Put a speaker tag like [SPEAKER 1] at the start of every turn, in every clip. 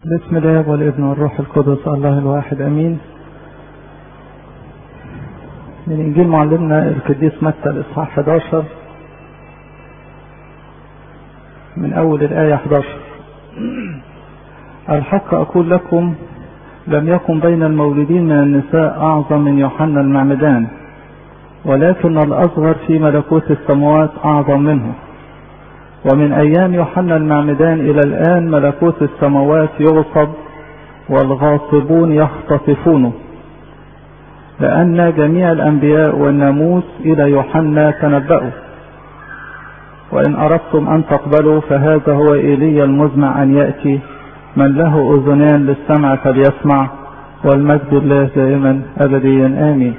[SPEAKER 1] بسم الله والابن والروح القدس الله الواحد امين من انجيل معلمنا القديس متى الاصحاح 11 من اول الايه 11 الحق اقول لكم لم يكن بين المولودين من النساء اعظم من يوحنا المعمدان ولكن الاصغر في ملكوت السماوات اعظم منه ومن أيام يوحنا المعمدان إلى الآن ملكوت السماوات يغصب والغاصبون يختطفونه لأن جميع الأنبياء والناموس إلى يوحنا تنبأوا وإن أردتم أن تقبلوا فهذا هو إيليا المزمع أن يأتي من له أذنان للسمع فليسمع والمجد الله دائما أبديا آمين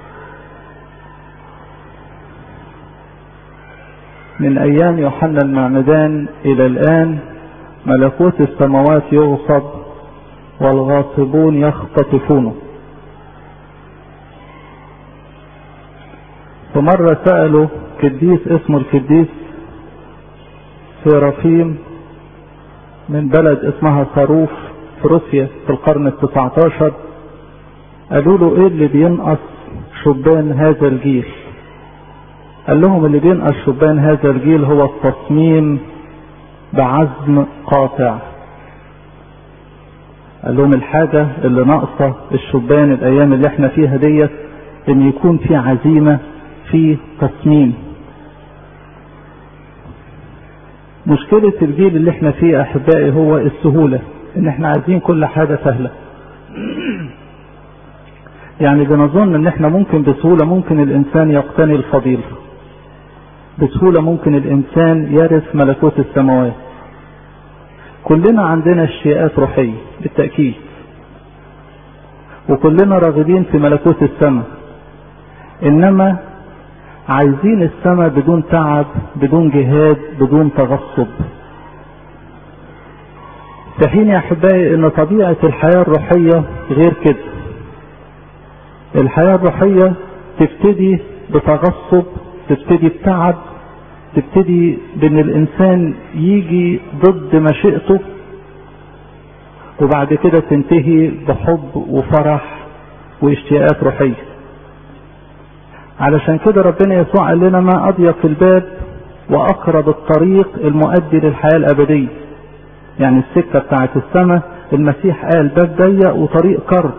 [SPEAKER 1] من أيام يوحنا المعمدان إلى الآن ملكوت السماوات يغصب والغاصبون يختطفونه فمرة سألوا قديس اسمه القديس سيرافيم من بلد اسمها صاروف في روسيا في القرن التسعة عشر قالوا له ايه اللي بينقص شبان هذا الجيل قال لهم اللي بينقص شبان هذا الجيل هو التصميم بعزم قاطع قال لهم الحاجة اللي ناقصة الشبان الأيام اللي احنا فيها ديت إن يكون في عزيمة في تصميم مشكلة الجيل اللي احنا فيه أحبائي هو السهولة إن احنا عايزين كل حاجة سهلة يعني بنظن إن احنا ممكن بسهولة ممكن الإنسان يقتني الفضيلة بسهولة ممكن الإنسان يرث ملكوت السماوات كلنا عندنا اشتياقات روحية بالتأكيد وكلنا راغبين في ملكوت السماء إنما عايزين السماء بدون تعب بدون جهاد بدون تغصب في حين يا أحبائي إن طبيعة الحياة الروحية غير كده الحياة الروحية تبتدي بتغصب تبتدي بتعب تبتدي بان الانسان يجي ضد مشيئته وبعد كده تنتهي بحب وفرح واشتياقات روحية علشان كده ربنا يسوع قال لنا ما اضيق الباب واقرب الطريق المؤدي للحياة الابدية يعني السكة بتاعت السماء المسيح قال باب ضيق وطريق كرب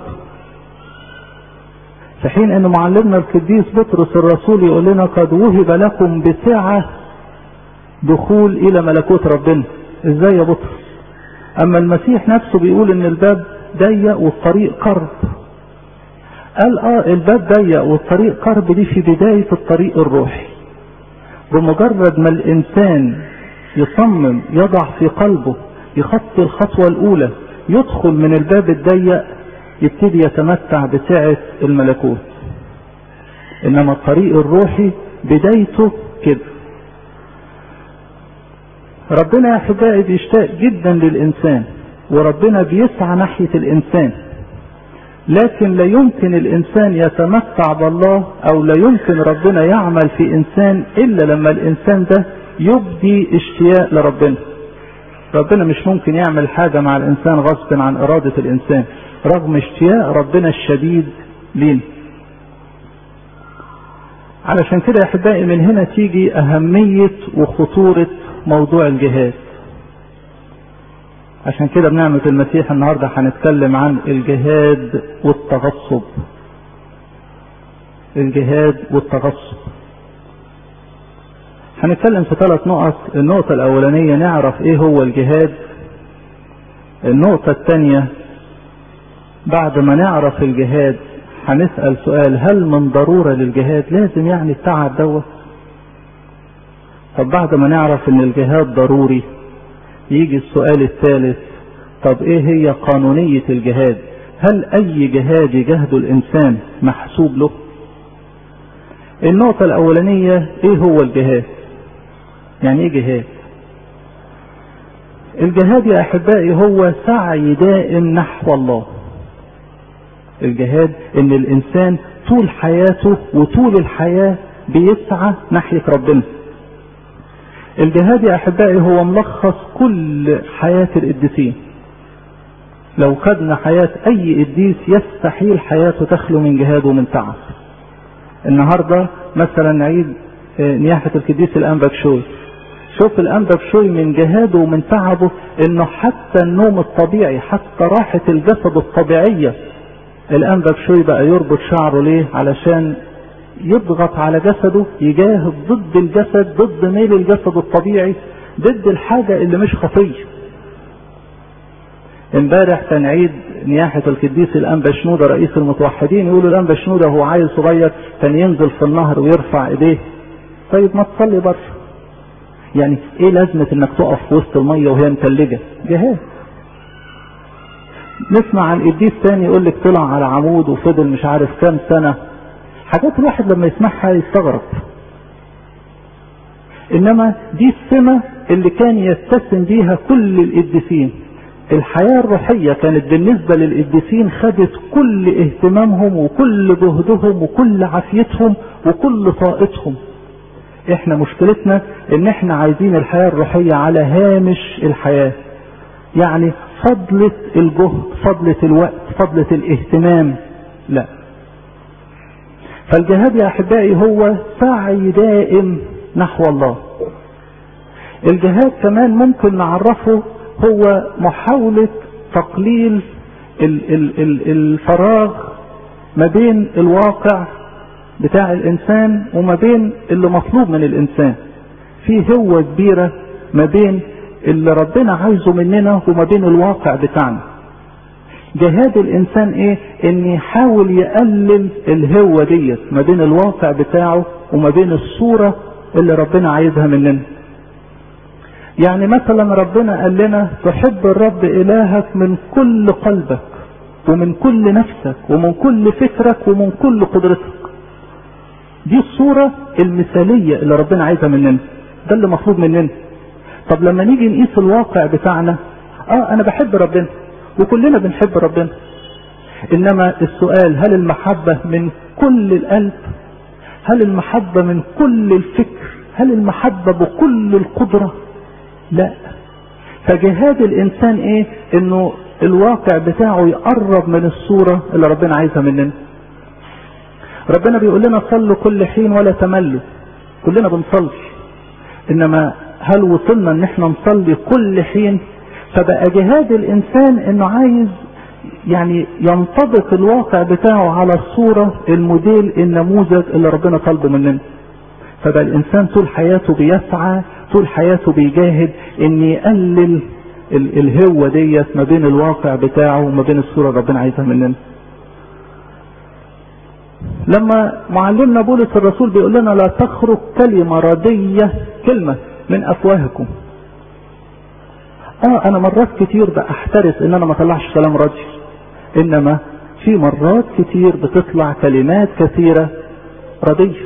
[SPEAKER 1] في حين ان معلمنا القديس بطرس الرسول يقول لنا قد وهب لكم بسعة دخول الى ملكوت ربنا ازاي يا بطرس اما المسيح نفسه بيقول ان الباب ضيق والطريق قرب قال اه الباب ضيق والطريق قرب دي في بداية الطريق الروحي بمجرد ما الانسان يصمم يضع في قلبه يخطي الخطوة الاولى يدخل من الباب الضيق يبتدي يتمتع بسعة الملكوت انما الطريق الروحي بدايته كده ربنا يا احبائي بيشتاق جدا للانسان وربنا بيسعى ناحية الانسان لكن لا يمكن الانسان يتمتع بالله او لا يمكن ربنا يعمل في انسان الا لما الانسان ده يبدي اشتياق لربنا ربنا مش ممكن يعمل حاجة مع الانسان غصب عن ارادة الانسان رغم اشتياق ربنا الشديد لينا علشان كده يا احبائي من هنا تيجي اهمية وخطورة موضوع الجهاد عشان كده بنعمة المسيح النهاردة هنتكلم عن الجهاد والتغصب الجهاد والتغصب هنتكلم في ثلاث نقط النقطة الأولانية نعرف إيه هو الجهاد النقطة الثانية بعد ما نعرف الجهاد هنسأل سؤال هل من ضرورة للجهاد لازم يعني التعب دوت طب بعد ما نعرف ان الجهاد ضروري يجي السؤال الثالث طب ايه هي قانونية الجهاد هل اي جهاد يجهده الانسان محسوب له النقطة الاولانية ايه هو الجهاد يعني ايه جهاد الجهاد يا احبائي هو سعي دائم نحو الله الجهاد ان الانسان طول حياته وطول الحياة بيسعى ناحية ربنا الجهاد يا احبائي هو ملخص كل حياة القديسين لو خدنا حياة أي قديس يستحيل حياته تخلو من جهاد ومن تعب. النهاردة مثلا نعيد نياحة القديس الأنبا بشوي. شوف الأنبا بشوي من جهاده ومن تعبه إنه حتى النوم الطبيعي حتى راحة الجسد الطبيعية الأنبا بشوي بقى يربط شعره ليه؟ علشان يضغط على جسده يجاهد ضد الجسد ضد ميل الجسد الطبيعي ضد الحاجة اللي مش خطية امبارح كان عيد نياحة القديس الأنبا شنودة رئيس المتوحدين يقولوا الأنبا شنودة هو عيل صغير كان ينزل في النهر ويرفع ايديه طيب ما تصلي بره يعني ايه لازمة انك تقف في وسط المية وهي متلجة جهاد نسمع عن قديس تاني يقول لك طلع على عمود وفضل مش عارف كام سنة حاجات الواحد لما يسمعها يستغرب انما دي السمة اللي كان يتسم بيها كل القديسين الحياة الروحية كانت بالنسبة للقديسين خدت كل اهتمامهم وكل جهدهم وكل عافيتهم وكل طاقتهم احنا مشكلتنا ان احنا عايزين الحياة الروحية على هامش الحياة يعني فضلة الجهد فضلة الوقت فضلة الاهتمام لا فالجهاد يا احبائي هو سعي دائم نحو الله الجهاد كمان ممكن نعرفه هو محاولة تقليل ال ال ال الفراغ ما بين الواقع بتاع الانسان وما بين اللي مطلوب من الانسان في هوة كبيرة ما بين اللي ربنا عايزه مننا وما بين الواقع بتاعنا جهاد الانسان ايه ان يحاول يقلل الهوة ديت ما بين الواقع بتاعه وما بين الصورة اللي ربنا عايزها مننا يعني مثلا ربنا قال لنا تحب الرب الهك من كل قلبك ومن كل نفسك ومن كل فكرك ومن كل قدرتك دي الصورة المثالية اللي ربنا عايزها مننا ده اللي مطلوب مننا طب لما نيجي نقيس الواقع بتاعنا اه انا بحب ربنا وكلنا بنحب ربنا انما السؤال هل المحبة من كل القلب هل المحبة من كل الفكر هل المحبة بكل القدرة لا فجهاد الانسان ايه انه الواقع بتاعه يقرب من الصورة اللي ربنا عايزها مننا ربنا بيقول لنا صلوا كل حين ولا تملوا كلنا بنصلي انما هل وصلنا ان احنا نصلي كل حين فبقى جهاد الانسان انه عايز يعني ينطبق الواقع بتاعه على الصورة الموديل النموذج اللي ربنا طالبه مننا فبقى الانسان طول حياته بيسعى طول حياته بيجاهد ان يقلل الهوة ديت ما بين الواقع بتاعه وما بين الصورة اللي ربنا عايزها مننا لما معلمنا بولس الرسول بيقول لنا لا تخرج كلمة ردية كلمة من افواهكم اه انا مرات كتير بحترس ان انا ما اطلعش كلام ردي انما في مرات كتير بتطلع كلمات كثيرة ردية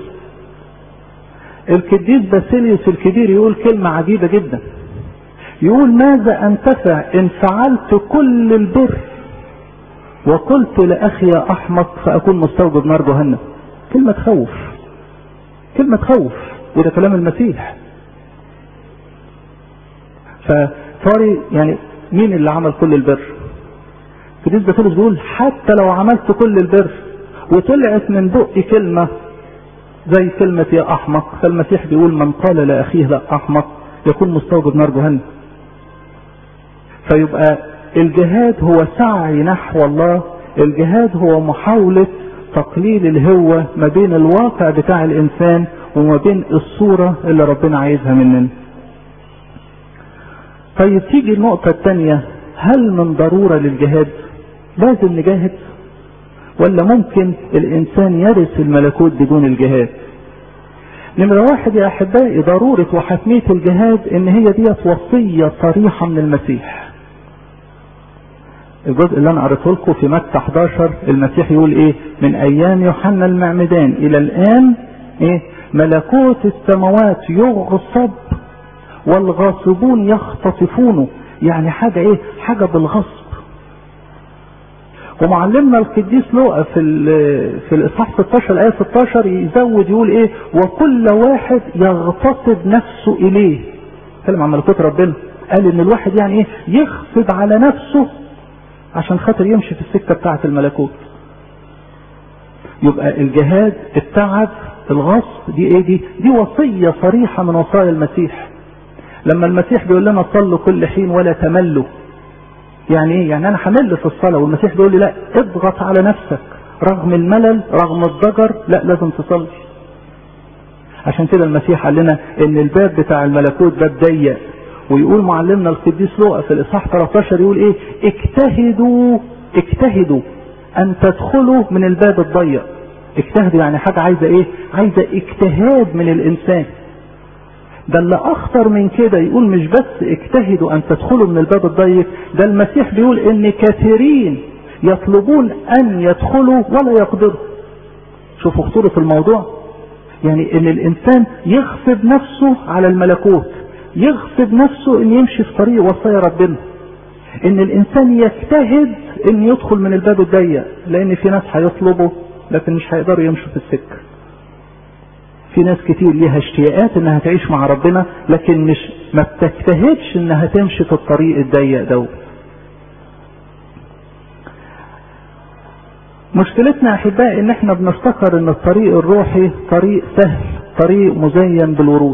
[SPEAKER 1] القديس باسيليوس الكبير يقول كلمة عجيبة جدا يقول ماذا انتفع ان فعلت كل البر وقلت لاخي يا احمق فاكون مستوجب نار جهنم كلمة تخوف كلمة تخوف وده كلام المسيح فطاري يعني مين اللي عمل كل البر القديس باسيليوس بيقول حتى لو عملت كل البر وطلعت من بقي كلمة زي كلمة يا أحمق فالمسيح بيقول من قال لأخيه لا أحمق يكون مستوجب نار جهنم فيبقى الجهاد هو سعي نحو الله الجهاد هو محاولة تقليل الهوة ما بين الواقع بتاع الإنسان وما بين الصورة اللي ربنا عايزها مننا طيب تيجي النقطة الثانية هل من ضرورة للجهاد لازم نجاهد ولا ممكن الانسان يرث الملكوت بدون الجهاد نمرة واحد يا احبائي ضرورة وحتمية الجهاد ان هي ديت وصية صريحة من المسيح الجزء اللي انا قريته لكم في متى 11 المسيح يقول ايه من ايام يوحنا المعمدان الى الان ايه ملكوت السماوات يغصب والغاصبون يختطفونه يعني حاجة ايه حاجة بالغصب ومعلمنا القديس لوقا في في الاصحاح 16 الايه 16 يزود يقول ايه وكل واحد يغتصب نفسه اليه اتكلم عن ملكوت ربنا قال ان الواحد يعني ايه يغصب على نفسه عشان خاطر يمشي في السكة بتاعة الملكوت يبقى الجهاد التعب الغصب دي ايه دي دي وصية صريحة من وصايا المسيح لما المسيح بيقول لنا صلوا كل حين ولا تملوا يعني ايه يعني انا همل في الصلاة والمسيح بيقول لي لا اضغط على نفسك رغم الملل رغم الضجر لا لازم تصلي عشان كده المسيح قال لنا ان الباب بتاع الملكوت باب ضيق ويقول معلمنا القديس لوقا في الاصحاح 13 يقول ايه اجتهدوا اجتهدوا ان تدخلوا من الباب الضيق اجتهدوا يعني حاجة عايزة ايه عايزة اجتهاد من الانسان ده اللي اخطر من كده يقول مش بس اجتهدوا ان تدخلوا من الباب الضيق ده المسيح بيقول ان كثيرين يطلبون ان يدخلوا ولا يقدروا شوفوا خطورة الموضوع يعني ان الانسان يغصب نفسه على الملكوت يغصب نفسه ان يمشي في طريق وصايا ربنا ان الانسان يجتهد ان يدخل من الباب الضيق لان في ناس هيطلبوا لكن مش هيقدروا يمشوا في السكه في ناس كتير ليها اشتياقات انها تعيش مع ربنا لكن مش ما بتجتهدش انها تمشي في الطريق الضيق دوت مشكلتنا احبائي ان احنا بنفتكر ان الطريق الروحي طريق سهل طريق مزين بالورود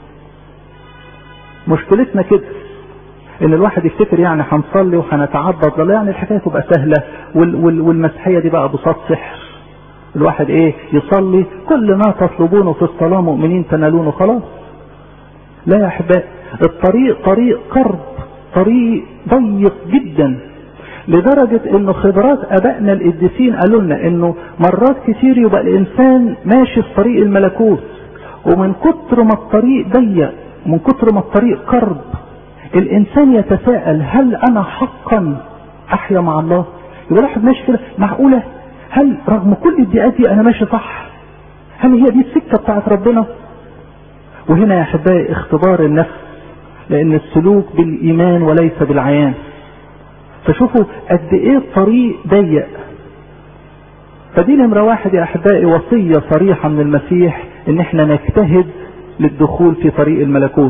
[SPEAKER 1] مشكلتنا كده ان الواحد يفتكر يعني هنصلي وهنتعبد لا يعني الحكايه تبقى سهله وال وال والمسيحيه دي بقى بساط سحر الواحد ايه يصلي كل ما تطلبونه في الصلاه مؤمنين تنالونه خلاص لا يا احبائي الطريق طريق قرب طريق ضيق جدا لدرجة انه خبرات ابائنا القديسين قالوا لنا انه مرات كتير يبقى الانسان ماشي في طريق الملكوت ومن كتر ما الطريق ضيق من كتر ما الطريق قرب الانسان يتساءل هل انا حقا احيا مع الله يبقى الواحد ماشي كده معقولة هل رغم كل الدقات دي انا ماشي صح هل هي دي السكة بتاعت ربنا وهنا يا احبائي اختبار النفس لان السلوك بالايمان وليس بالعيان فشوفوا قد ايه الطريق ضيق فدي نمرة واحد يا احبائي وصية صريحة من المسيح ان احنا نجتهد للدخول في طريق الملكوت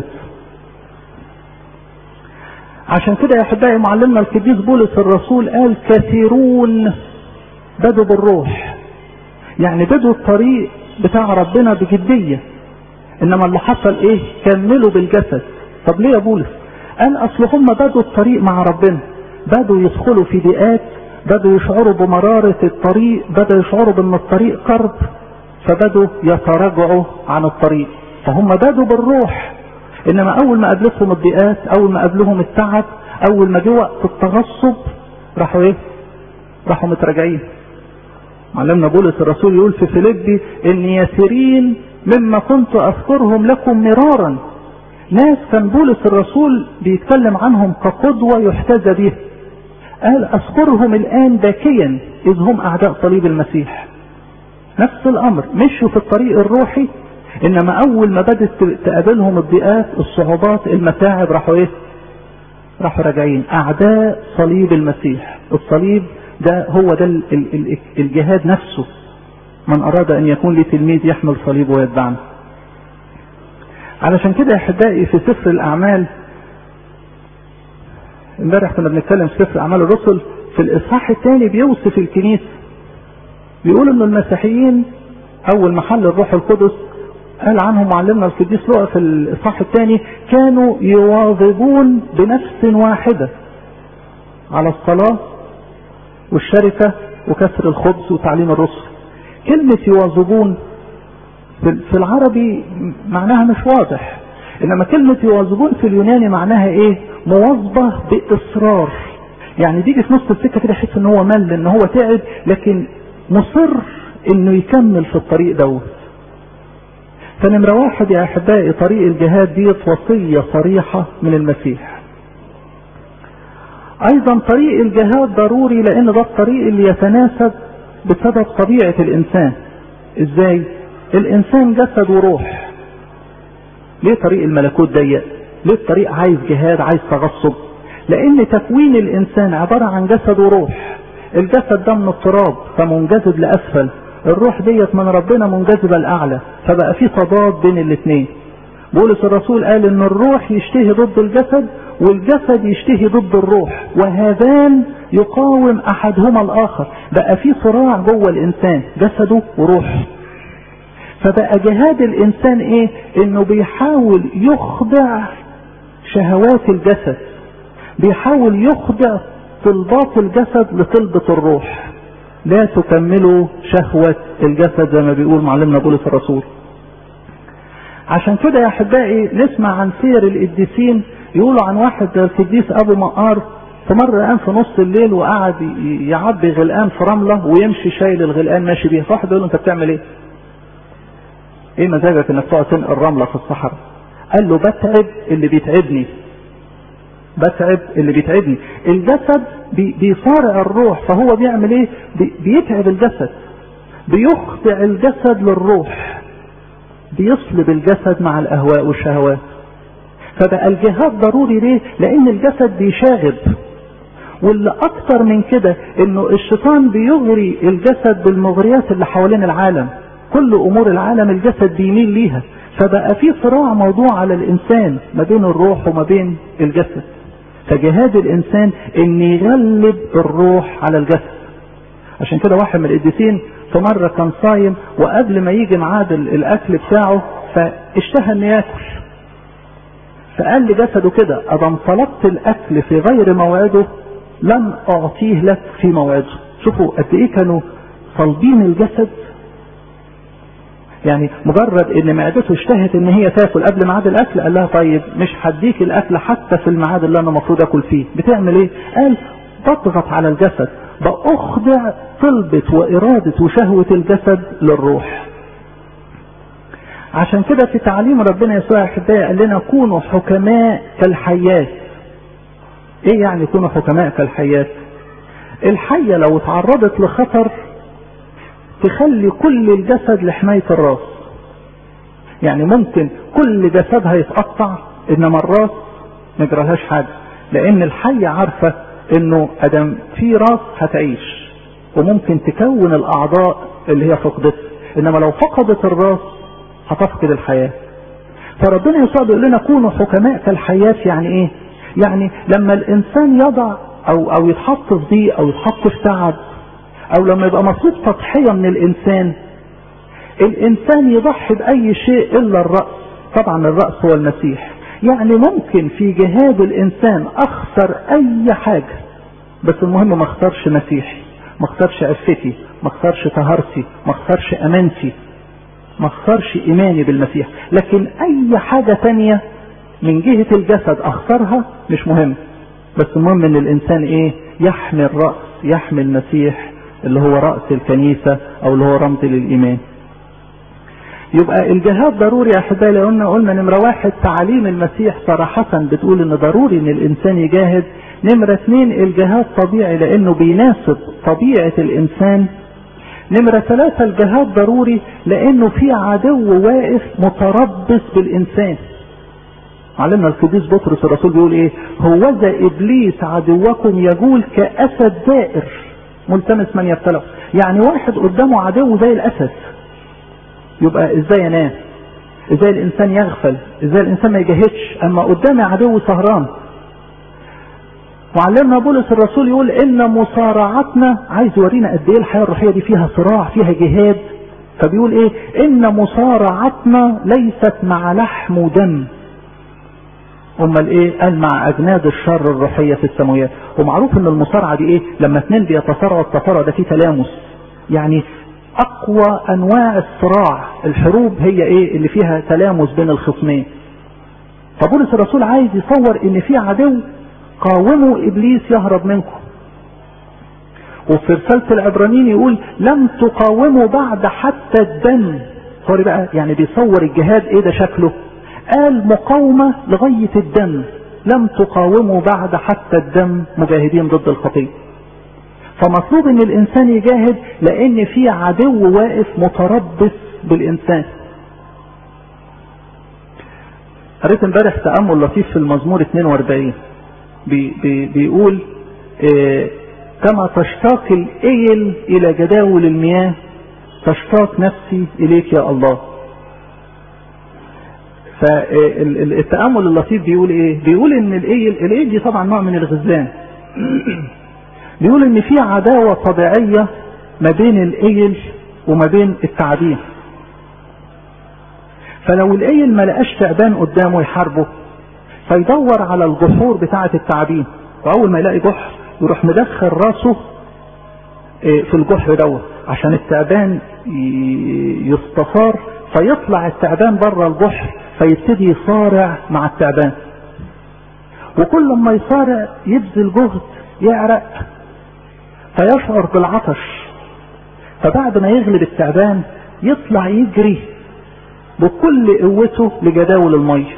[SPEAKER 1] عشان كده يا احبائي معلمنا القديس بولس الرسول قال كثيرون بدوا بالروح يعني بدوا الطريق بتاع ربنا بجدية انما اللي حصل ايه كملوا بالجسد طب ليه يا بولس قال اصل هم بدوا الطريق مع ربنا بدوا يدخلوا في ضيقات بدوا يشعروا بمرارة الطريق بدوا يشعروا بان الطريق قرب فبدوا يتراجعوا عن الطريق فهم بدوا بالروح انما اول ما قابلتهم الضيقات اول ما قابلهم التعب اول ما جه وقت التغصب راحوا ايه راحوا متراجعين معلمنا بولس الرسول يقول في فيليبي ان يسيرين مما كنت اذكرهم لكم مرارا ناس كان بولس الرسول بيتكلم عنهم كقدوة يحتذى به قال اذكرهم الان باكيا اذ هم اعداء صليب المسيح نفس الامر مشوا في الطريق الروحي انما اول ما بدت تقابلهم الضيقات الصعوبات المتاعب راحوا ايه راحوا راجعين اعداء صليب المسيح الصليب ده هو ده الجهاد نفسه من اراد ان يكون لي تلميذ يحمل صليبه ويتبعني علشان كده يا احبائي في سفر الاعمال امبارح كنا بنتكلم في سفر اعمال الرسل في الاصحاح الثاني بيوصف الكنيسه بيقول ان المسيحيين اول محل الروح القدس قال عنهم معلمنا القديس لوقا في الاصحاح الثاني كانوا يواظبون بنفس واحده على الصلاه والشركه وكسر الخبز وتعليم الرسل كلمه يواظبون في العربي معناها مش واضح انما كلمة يواظبون في اليوناني معناها ايه مواظبة باصرار يعني بيجي في نص السكة كده يحس ان هو مل ان هو تعب لكن مصر انه يكمل في الطريق دوت فنمرة واحد يا احبائي طريق الجهاد ديت وصية صريحة من المسيح ايضا طريق الجهاد ضروري لان ده الطريق اللي يتناسب بسبب طبيعة الانسان ازاي الانسان جسد وروح ليه طريق الملكوت ضيق ليه الطريق عايز جهاد عايز تغصب لان تكوين الانسان عبارة عن جسد وروح الجسد ده من التراب فمنجذب لاسفل الروح ديت من ربنا منجذبة لاعلى فبقى في تضاد بين الاثنين بولس الرسول قال ان الروح يشتهي ضد الجسد والجسد يشتهي ضد الروح وهذان يقاوم احدهما الاخر بقى في صراع جوه الانسان جسده وروحه فبقى جهاد الانسان ايه انه بيحاول يخضع شهوات الجسد بيحاول يخضع طلبات الجسد لطلبة الروح لا تكملوا شهوة الجسد زي ما بيقول معلمنا بولس الرسول عشان كده يا احبائي نسمع عن سير القديسين يقولوا عن واحد القديس ابو مقار في مرة قام في نص الليل وقعد يعبي غلقان في رملة ويمشي شايل الغلقان ماشي بيها فواحد يقول له انت بتعمل ايه؟ ايه مزاجك انك تقعد تنقل رملة في الصحراء؟ قال له بتعب اللي بيتعبني بتعب اللي بيتعبني الجسد بي بيصارع الروح فهو بيعمل ايه بي بيتعب الجسد بيخضع الجسد للروح بيصلب الجسد مع الاهواء والشهوات فبقى الجهاد ضروري ليه لان الجسد بيشاغب واللي اكتر من كده انه الشيطان بيغري الجسد بالمغريات اللي حوالين العالم كل امور العالم الجسد بيميل ليها فبقى في صراع موضوع على الانسان ما بين الروح وما بين الجسد فجهاد الانسان ان يغلب الروح على الجسد عشان كده واحد من القديسين في مرة كان صايم وقبل ما يجي ميعاد الاكل بتاعه فاشتهى انه ياكل فقال لجسده كده ادم طلبت الاكل في غير موعده لم اعطيه لك في موعده شوفوا قد ايه كانوا صلبين الجسد يعني مجرد ان معدته اشتهت ان هي تاكل قبل ميعاد الاكل قال لها طيب مش هديك الاكل حتى في الميعاد اللي انا المفروض اكل فيه بتعمل ايه قال بضغط على الجسد باخضع طلبة وارادة وشهوة الجسد للروح عشان كده في تعليم ربنا يسوع احبائي قال لنا كونوا حكماء كالحيات ايه يعني كونوا حكماء كالحيات الحية لو اتعرضت لخطر تخلي كل الجسد لحماية الراس يعني ممكن كل جسدها يتقطع انما الراس ما يجرالهاش حاجة لان الحية عارفة انه ادم في راس هتعيش وممكن تكون الاعضاء اللي هي فقدتها انما لو فقدت الراس هتفقد الحياة فربنا يسوع بيقول لنا كونوا حكماء كالحياة يعني ايه يعني لما الانسان يضع او او يتحط في ضيق او يتحط في تعب او لما يبقى مطلوب تضحية من الانسان الانسان يضحي باي شيء الا الرأس طبعا الرأس هو المسيح يعني ممكن في جهاد الانسان اخسر اي حاجة بس المهم ما اختارش مسيحي ما اختارش عفتي ما اختارش طهارتي ما اختارش امانتي ما اختارش ايماني بالمسيح لكن اي حاجة تانية من جهة الجسد اختارها مش مهم بس المهم ان الانسان ايه يحمي الرأس يحمي المسيح اللي هو رأس الكنيسة او اللي هو رمز للايمان يبقى الجهاد ضروري يا احبائي لو قلنا قلنا نمرة واحد تعاليم المسيح صراحة بتقول ان ضروري ان الانسان يجاهد نمرة اثنين الجهاد طبيعي لانه بيناسب طبيعة الانسان نمرة ثلاثة الجهاد ضروري لانه في عدو واقف متربص بالانسان علمنا القديس بطرس الرسول بيقول ايه هوذا ابليس عدوكم يجول كاسد دائر ملتمس من يبتلعه يعني واحد قدامه عدو زي الاسد يبقى ازاي ينام ازاي الانسان يغفل ازاي الانسان ما يجاهدش اما قدامي عدو سهران وعلمنا بولس الرسول يقول ان مصارعتنا عايز يورينا قد ايه الحياه الروحيه دي فيها صراع فيها جهاد فبيقول ايه ان مصارعتنا ليست مع لحم ودم امال ايه قال مع اجناد الشر الروحيه في السماوات ومعروف ان المصارعه دي ايه لما اثنين بيتصارعوا التصارع ده فيه تلامس يعني اقوى انواع الصراع الحروب هي ايه اللي فيها تلامس بين الخصمين فبولس الرسول عايز يصور ان في عدو قاوموا ابليس يهرب منكم وفي رسالة العبرانيين يقول لم تقاوموا بعد حتى الدم سوري بقى يعني بيصور الجهاد ايه ده شكله قال مقاومة لغاية الدم لم تقاوموا بعد حتى الدم مجاهدين ضد الخطيئة فمطلوب ان الانسان يجاهد لان في عدو واقف متربص بالانسان قريت امبارح تأمل لطيف في المزمور 42 بي بي بيقول إيه كما تشتاق الايل الى جداول المياه تشتاق نفسي اليك يا الله فالتأمل اللطيف بيقول ايه بيقول ان الايل الايل دي طبعا نوع من الغزلان بيقول ان في عداوة طبيعية ما بين الايل وما بين التعابين فلو الايل ما لقاش تعبان قدامه يحاربه فيدور على الجحور بتاعة التعابين واول ما يلاقي جحر يروح مدخل راسه في الجحر دوت عشان التعبان يستثار فيطلع التعبان بره الجحر فيبتدي يصارع مع التعبان وكل ما يصارع يبذل جهد يعرق فيشعر بالعطش فبعد ما يغلب التعبان يطلع يجري بكل قوته لجداول الميه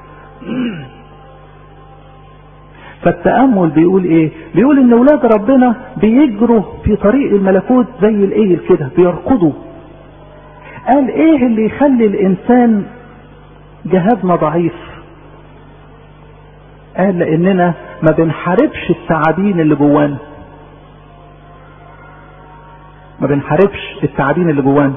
[SPEAKER 1] فالتأمل بيقول ايه بيقول ان ولاد ربنا بيجروا في طريق الملكوت زي الايل كده بيركضوا قال ايه اللي يخلي الانسان جهادنا ضعيف قال لاننا ما بنحاربش التعابين اللي جوانا ما بنحاربش التعابين اللي جوانا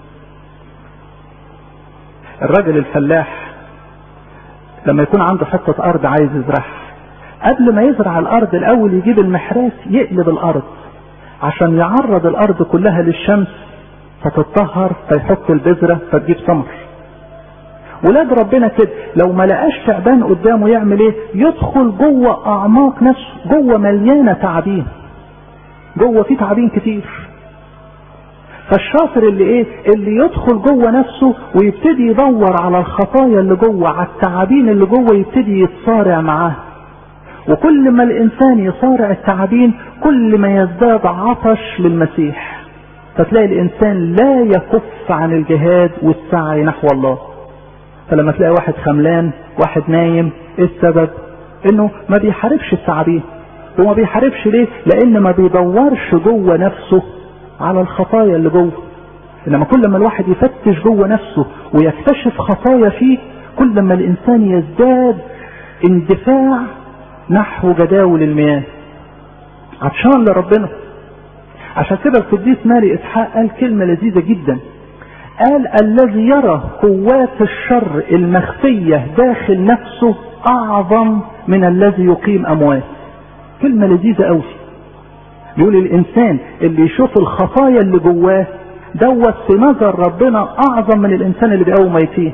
[SPEAKER 1] الراجل الفلاح لما يكون عنده حتة ارض عايز يزرعها قبل ما يزرع الارض الاول يجيب المحراث يقلب الارض عشان يعرض الارض كلها للشمس فتتطهر فيحط البذرة فتجيب ثمر ولاد ربنا كده لو ما لقاش تعبان قدامه يعمل ايه يدخل جوه اعماق نفسه جوه مليانه تعابين جوه في تعابين كتير فالشاطر اللي ايه اللي يدخل جوه نفسه ويبتدي يدور على الخطايا اللي جوه على التعابين اللي جوه يبتدي يتصارع معاه وكل ما الانسان يصارع التعابين كل ما يزداد عطش للمسيح فتلاقي الانسان لا يكف عن الجهاد والسعي نحو الله فلما تلاقي واحد خملان واحد نايم ايه السبب انه ما بيحاربش التعابين وما بيحاربش ليه لان ما بيدورش جوه نفسه على الخطايا اللي جوه انما كل ما الواحد يفتش جوه نفسه ويكتشف خطايا فيه كل ما الانسان يزداد اندفاع نحو جداول المياه عطشان لربنا عشان كده القديس ماري اسحاق قال كلمه لذيذه جدا قال الذي يرى قوات الشر المخفيه داخل نفسه اعظم من الذي يقيم اموات كلمه لذيذه قوي يقول الانسان اللي يشوف الخطايا اللي جواه دوت في نظر ربنا اعظم من الانسان اللي بيقوم ميتين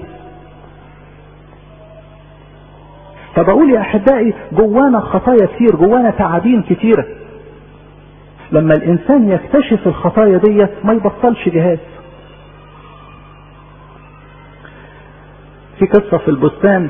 [SPEAKER 1] فبقول يا احبائي جوانا خطايا كتير جوانا تعابين كتيره لما الانسان يكتشف الخطايا ديت ما يبطلش جهاد في قصة في البستان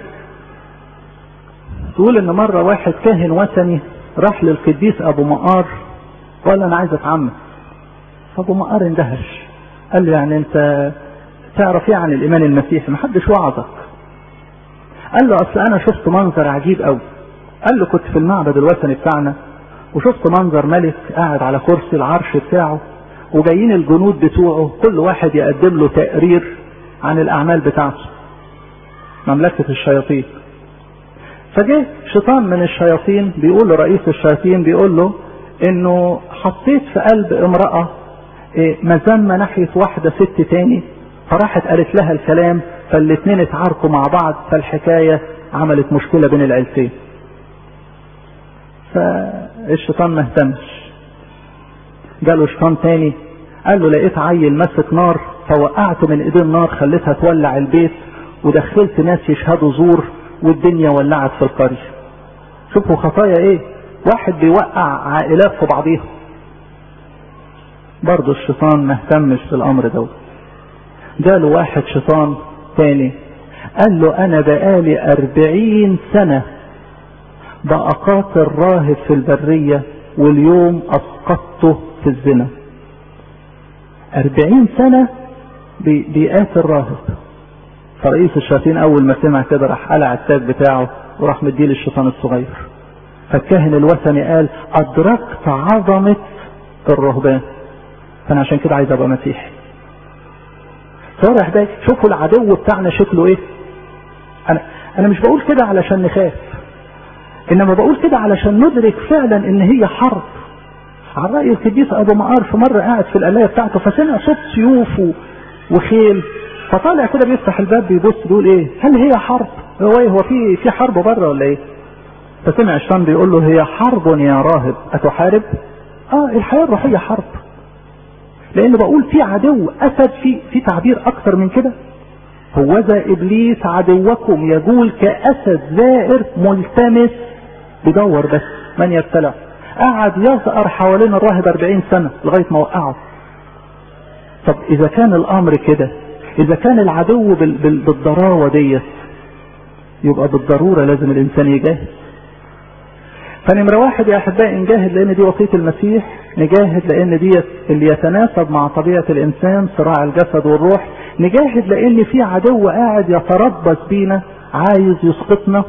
[SPEAKER 1] تقول ان مرة واحد كاهن وثني راح للقديس ابو مقار وقال انا عايز اتعمد فابو مقار اندهش قال له يعني انت تعرف ايه عن الايمان المسيحي محدش وعظك قال له اصل انا شفت منظر عجيب قوي قال له كنت في المعبد الوثني بتاعنا وشفت منظر ملك قاعد على كرسي العرش بتاعه وجايين الجنود بتوعه كل واحد يقدم له تقرير عن الاعمال بتاعته مملكة الشياطين فجه شيطان من الشياطين بيقول لرئيس الشياطين بيقول له انه حطيت في قلب امرأة مذمة ناحية واحدة ست تاني فراحت قالت لها الكلام فالاتنين اتعاركوا مع بعض فالحكاية عملت مشكلة بين العيلتين فالشيطان ما اهتمش جاله شيطان تاني قال له لقيت عيل ماسك نار فوقعت من ايديه النار خليتها تولع البيت ودخلت ناس يشهدوا زور والدنيا ولعت في القرية شوفوا خطايا ايه واحد بيوقع عائلات في بعضيها برضه الشيطان ما اهتمش بالامر دوت جاله واحد شيطان تاني قال له انا بقالي اربعين سنة بأقاتل راهب في البرية واليوم اسقطته في الزنا اربعين سنة بيقاتل راهب فرئيس الشياطين اول ما سمع كده راح قلع التاج بتاعه وراح مديه للشيطان الصغير فالكاهن الوثني قال ادركت عظمة الرهبان فانا عشان كده عايز ابقى مسيحي صار احبائي شوفوا العدو بتاعنا شكله ايه انا انا مش بقول كده علشان نخاف انما بقول كده علشان ندرك فعلا ان هي حرب على رأي القديس ابو مقار في مرة قاعد في القلاية بتاعته فسمع صوت سيوف وخيل فطالع كده بيفتح الباب بيبص بيقول ايه هل هي حرب هو ايه هو في في حرب بره ولا ايه فسمع الشيطان بيقول له هي حرب يا راهب اتحارب اه الحياه الروحيه حرب لان بقول في عدو اسد في في تعبير اكتر من كده هوذا ابليس عدوكم يقول كاسد زائر ملتمس بيدور بس من يبتلع قعد يزقر حوالين الراهب 40 سنه لغايه ما وقعه طب اذا كان الامر كده اذا كان العدو بال بال بالضراوه ديت يبقى بالضروره لازم الانسان يجاهد فنمرة واحد يا أحبائي نجاهد لأن دي وصية المسيح نجاهد لأن دي اللي يتناسب مع طبيعة الإنسان صراع الجسد والروح نجاهد لأن في عدو قاعد يتربص بينا عايز يسقطنا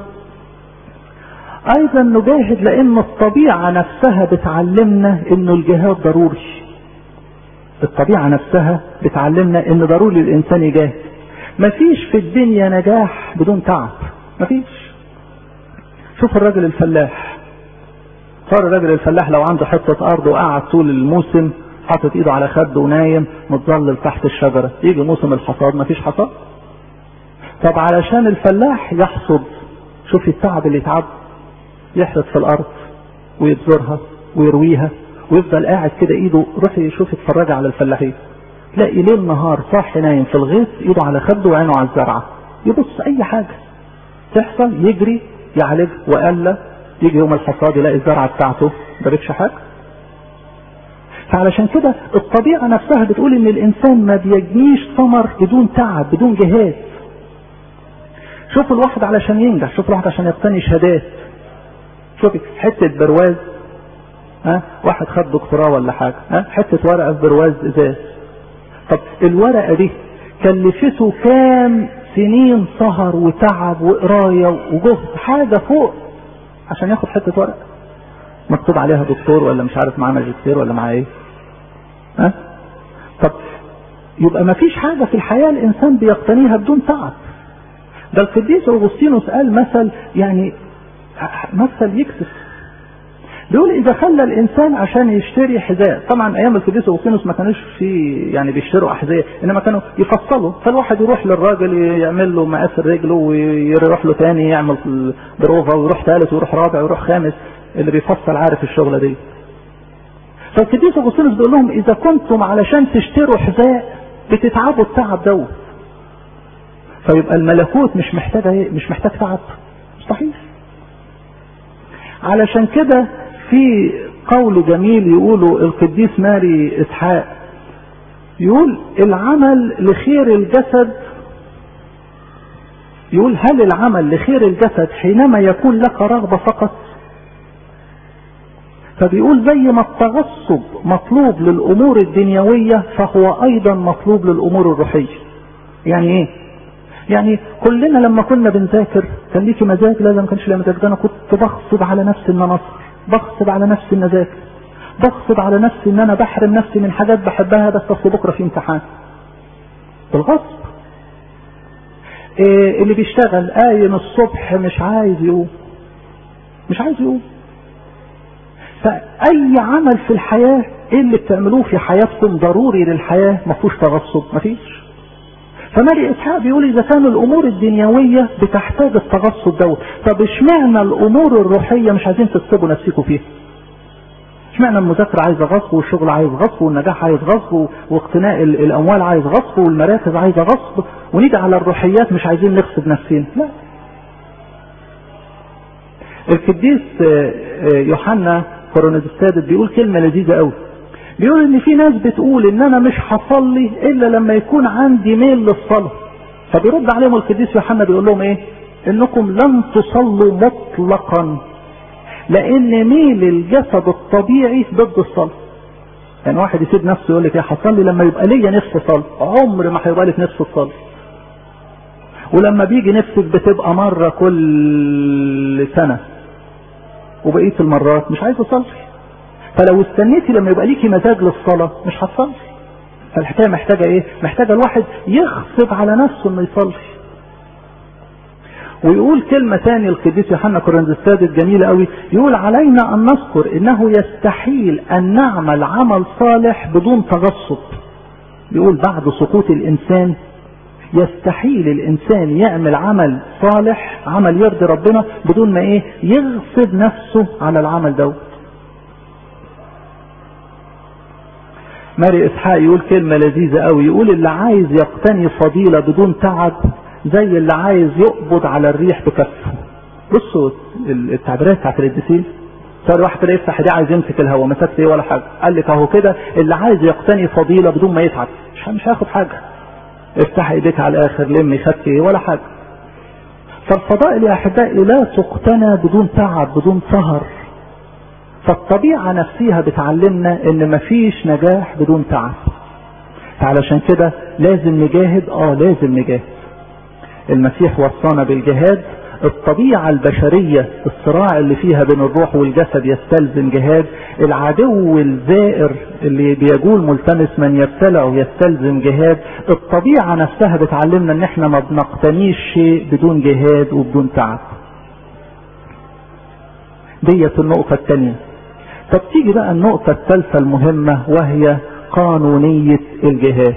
[SPEAKER 1] أيضا نجاهد لأن الطبيعة نفسها بتعلمنا إنه الجهاد ضروري الطبيعة نفسها بتعلمنا إن ضروري الإنسان يجاهد مفيش في الدنيا نجاح بدون تعب مفيش شوف الراجل الفلاح صار الراجل الفلاح لو عنده حتة أرض وقعد طول الموسم حاطط ايده على خده ونايم متظلل تحت الشجرة يجي موسم الحصاد مفيش حصاد طب علشان الفلاح يحصد شوف التعب اللي يتعب يحرث في الأرض ويبذرها ويرويها ويفضل قاعد كده ايده روحي يشوف اتفرج على الفلاحين تلاقي ليل نهار صاحي نايم في الغيط ايده على خده وعينه على الزرعة يبص اي حاجة تحصل يجري يعالج وقال يجي يوم الحصاد يلاقي الزرعة بتاعته ما حاجة فعلشان كده الطبيعة نفسها بتقول ان الانسان ما بيجنيش ثمر بدون تعب بدون جهاد شوف الواحد علشان ينجح شوف الواحد عشان يقتني شهادات شوفي حتة برواز ها واحد خد دكتوراه ولا حاجة ها حتة ورقة في برواز ازاز طب الورقة دي كلفته كام سنين سهر وتعب وقراية وجهد حاجة فوق عشان ياخد حتة ورقة مكتوب عليها دكتور ولا مش عارف معاه ماجستير ولا معاه ايه ها طب يبقى ما فيش حاجة في الحياة الانسان بيقتنيها بدون تعب ده القديس اغسطينوس قال مثل يعني مثل يكسف بيقول اذا خلى الانسان عشان يشتري حذاء طبعا ايام القديس اغسطينوس ما كانوش في يعني بيشتروا احذيه انما كانوا يفصلوا فالواحد يروح للراجل يعمل له مقاس رجله ويروح له تاني يعمل بروفا ويروح ثالث ويروح رابع ويروح خامس اللي بيفصل عارف الشغله دي فالقديس اغسطينوس بيقول لهم اذا كنتم علشان تشتروا حذاء بتتعبوا التعب دوت فيبقى الملكوت مش محتاج ايه مش محتاج تعب مستحيل علشان كده في قول جميل يقوله القديس ماري اسحاق يقول العمل لخير الجسد يقول هل العمل لخير الجسد حينما يكون لك رغبة فقط فبيقول زي ما التغصب مطلوب للامور الدنيوية فهو ايضا مطلوب للامور الروحية يعني ايه يعني كلنا لما كنا بنذاكر كان ليكي مزاج لا ما كانش ليا مزاج ده انا كنت بغصب على نفسي ان انا اصبر بغصب على نفسي ان اذاكر بغصب على نفسي ان انا بحرم نفسي من حاجات بحبها بس اصل بكره في امتحان بالغصب إيه اللي بيشتغل قايم الصبح مش عايز يقوم مش عايز يقوم فاي عمل في الحياه ايه اللي بتعملوه في حياتكم ضروري للحياه ما فيهوش تغصب ما فيش فماري اسحاق بيقول اذا كان الامور الدنيويه بتحتاج التغصب دوت طب اشمعنى الامور الروحيه مش عايزين تكسبوا نفسكم فيها اشمعنى المذاكره عايزه غصب والشغل عايز غصب والنجاح عايز غصب واقتناء الاموال عايز غصب والمراكز عايزه غصب ونيجي على الروحيات مش عايزين نغصب نفسنا لا القديس يوحنا كورونيز السادس بيقول كلمه لذيذه قوي بيقول ان في ناس بتقول ان انا مش هصلي الا لما يكون عندي ميل للصلاة فبيرد عليهم القديس يوحنا بيقول لهم ايه انكم لن تصلوا مطلقا لان ميل الجسد الطبيعي ضد الصلاة يعني واحد يسيب نفسه يقول لك ايه هصلي لما يبقى ليا نفس صلاة عمر ما هيبقى لك نفس الصلاة ولما بيجي نفسك بتبقى مرة كل سنة وبقية المرات مش عايز اصلي فلو استنيتي لما يبقى ليكي مزاج للصلاة مش هتصلي فالحكاية محتاجة ايه محتاجة الواحد يغصب على نفسه انه يصلي ويقول كلمة تاني القديس يوحنا كورنز السادس جميلة قوي يقول علينا ان نذكر انه يستحيل ان نعمل عمل صالح بدون تغصب يقول بعد سقوط الانسان يستحيل الانسان يعمل عمل صالح عمل يرضي ربنا بدون ما ايه يغصب نفسه على العمل دوت ماري اسحاق يقول كلمة لذيذة قوي يقول اللي عايز يقتني فضيلة بدون تعب زي اللي عايز يقبض على الريح بكفه بصوا التعبيرات بتاعت القديسين صار واحد كده يفتح ايديه عايز يمسك الهواء مسكت ايه ولا حاجه قال لك اهو كده اللي عايز يقتني فضيله بدون ما يتعب مش مش هياخد حاجه افتح ايديك على الاخر لمي خدت ايه ولا حاجه فالفضائل يا احبائي لا تقتنى بدون تعب بدون سهر فالطبيعه نفسها بتعلمنا ان مفيش نجاح بدون تعب علشان كده لازم نجاهد اه لازم نجاهد المسيح وصانا بالجهاد الطبيعة البشرية الصراع اللي فيها بين الروح والجسد يستلزم جهاد العدو الزائر اللي بيقول ملتمس من يبتلعه يستلزم جهاد الطبيعة نفسها بتعلمنا ان احنا ما بنقتنيش شيء بدون جهاد وبدون تعب ديت النقطة الثانية طب تيجي بقى النقطة الثالثة المهمة وهي قانونية الجهاد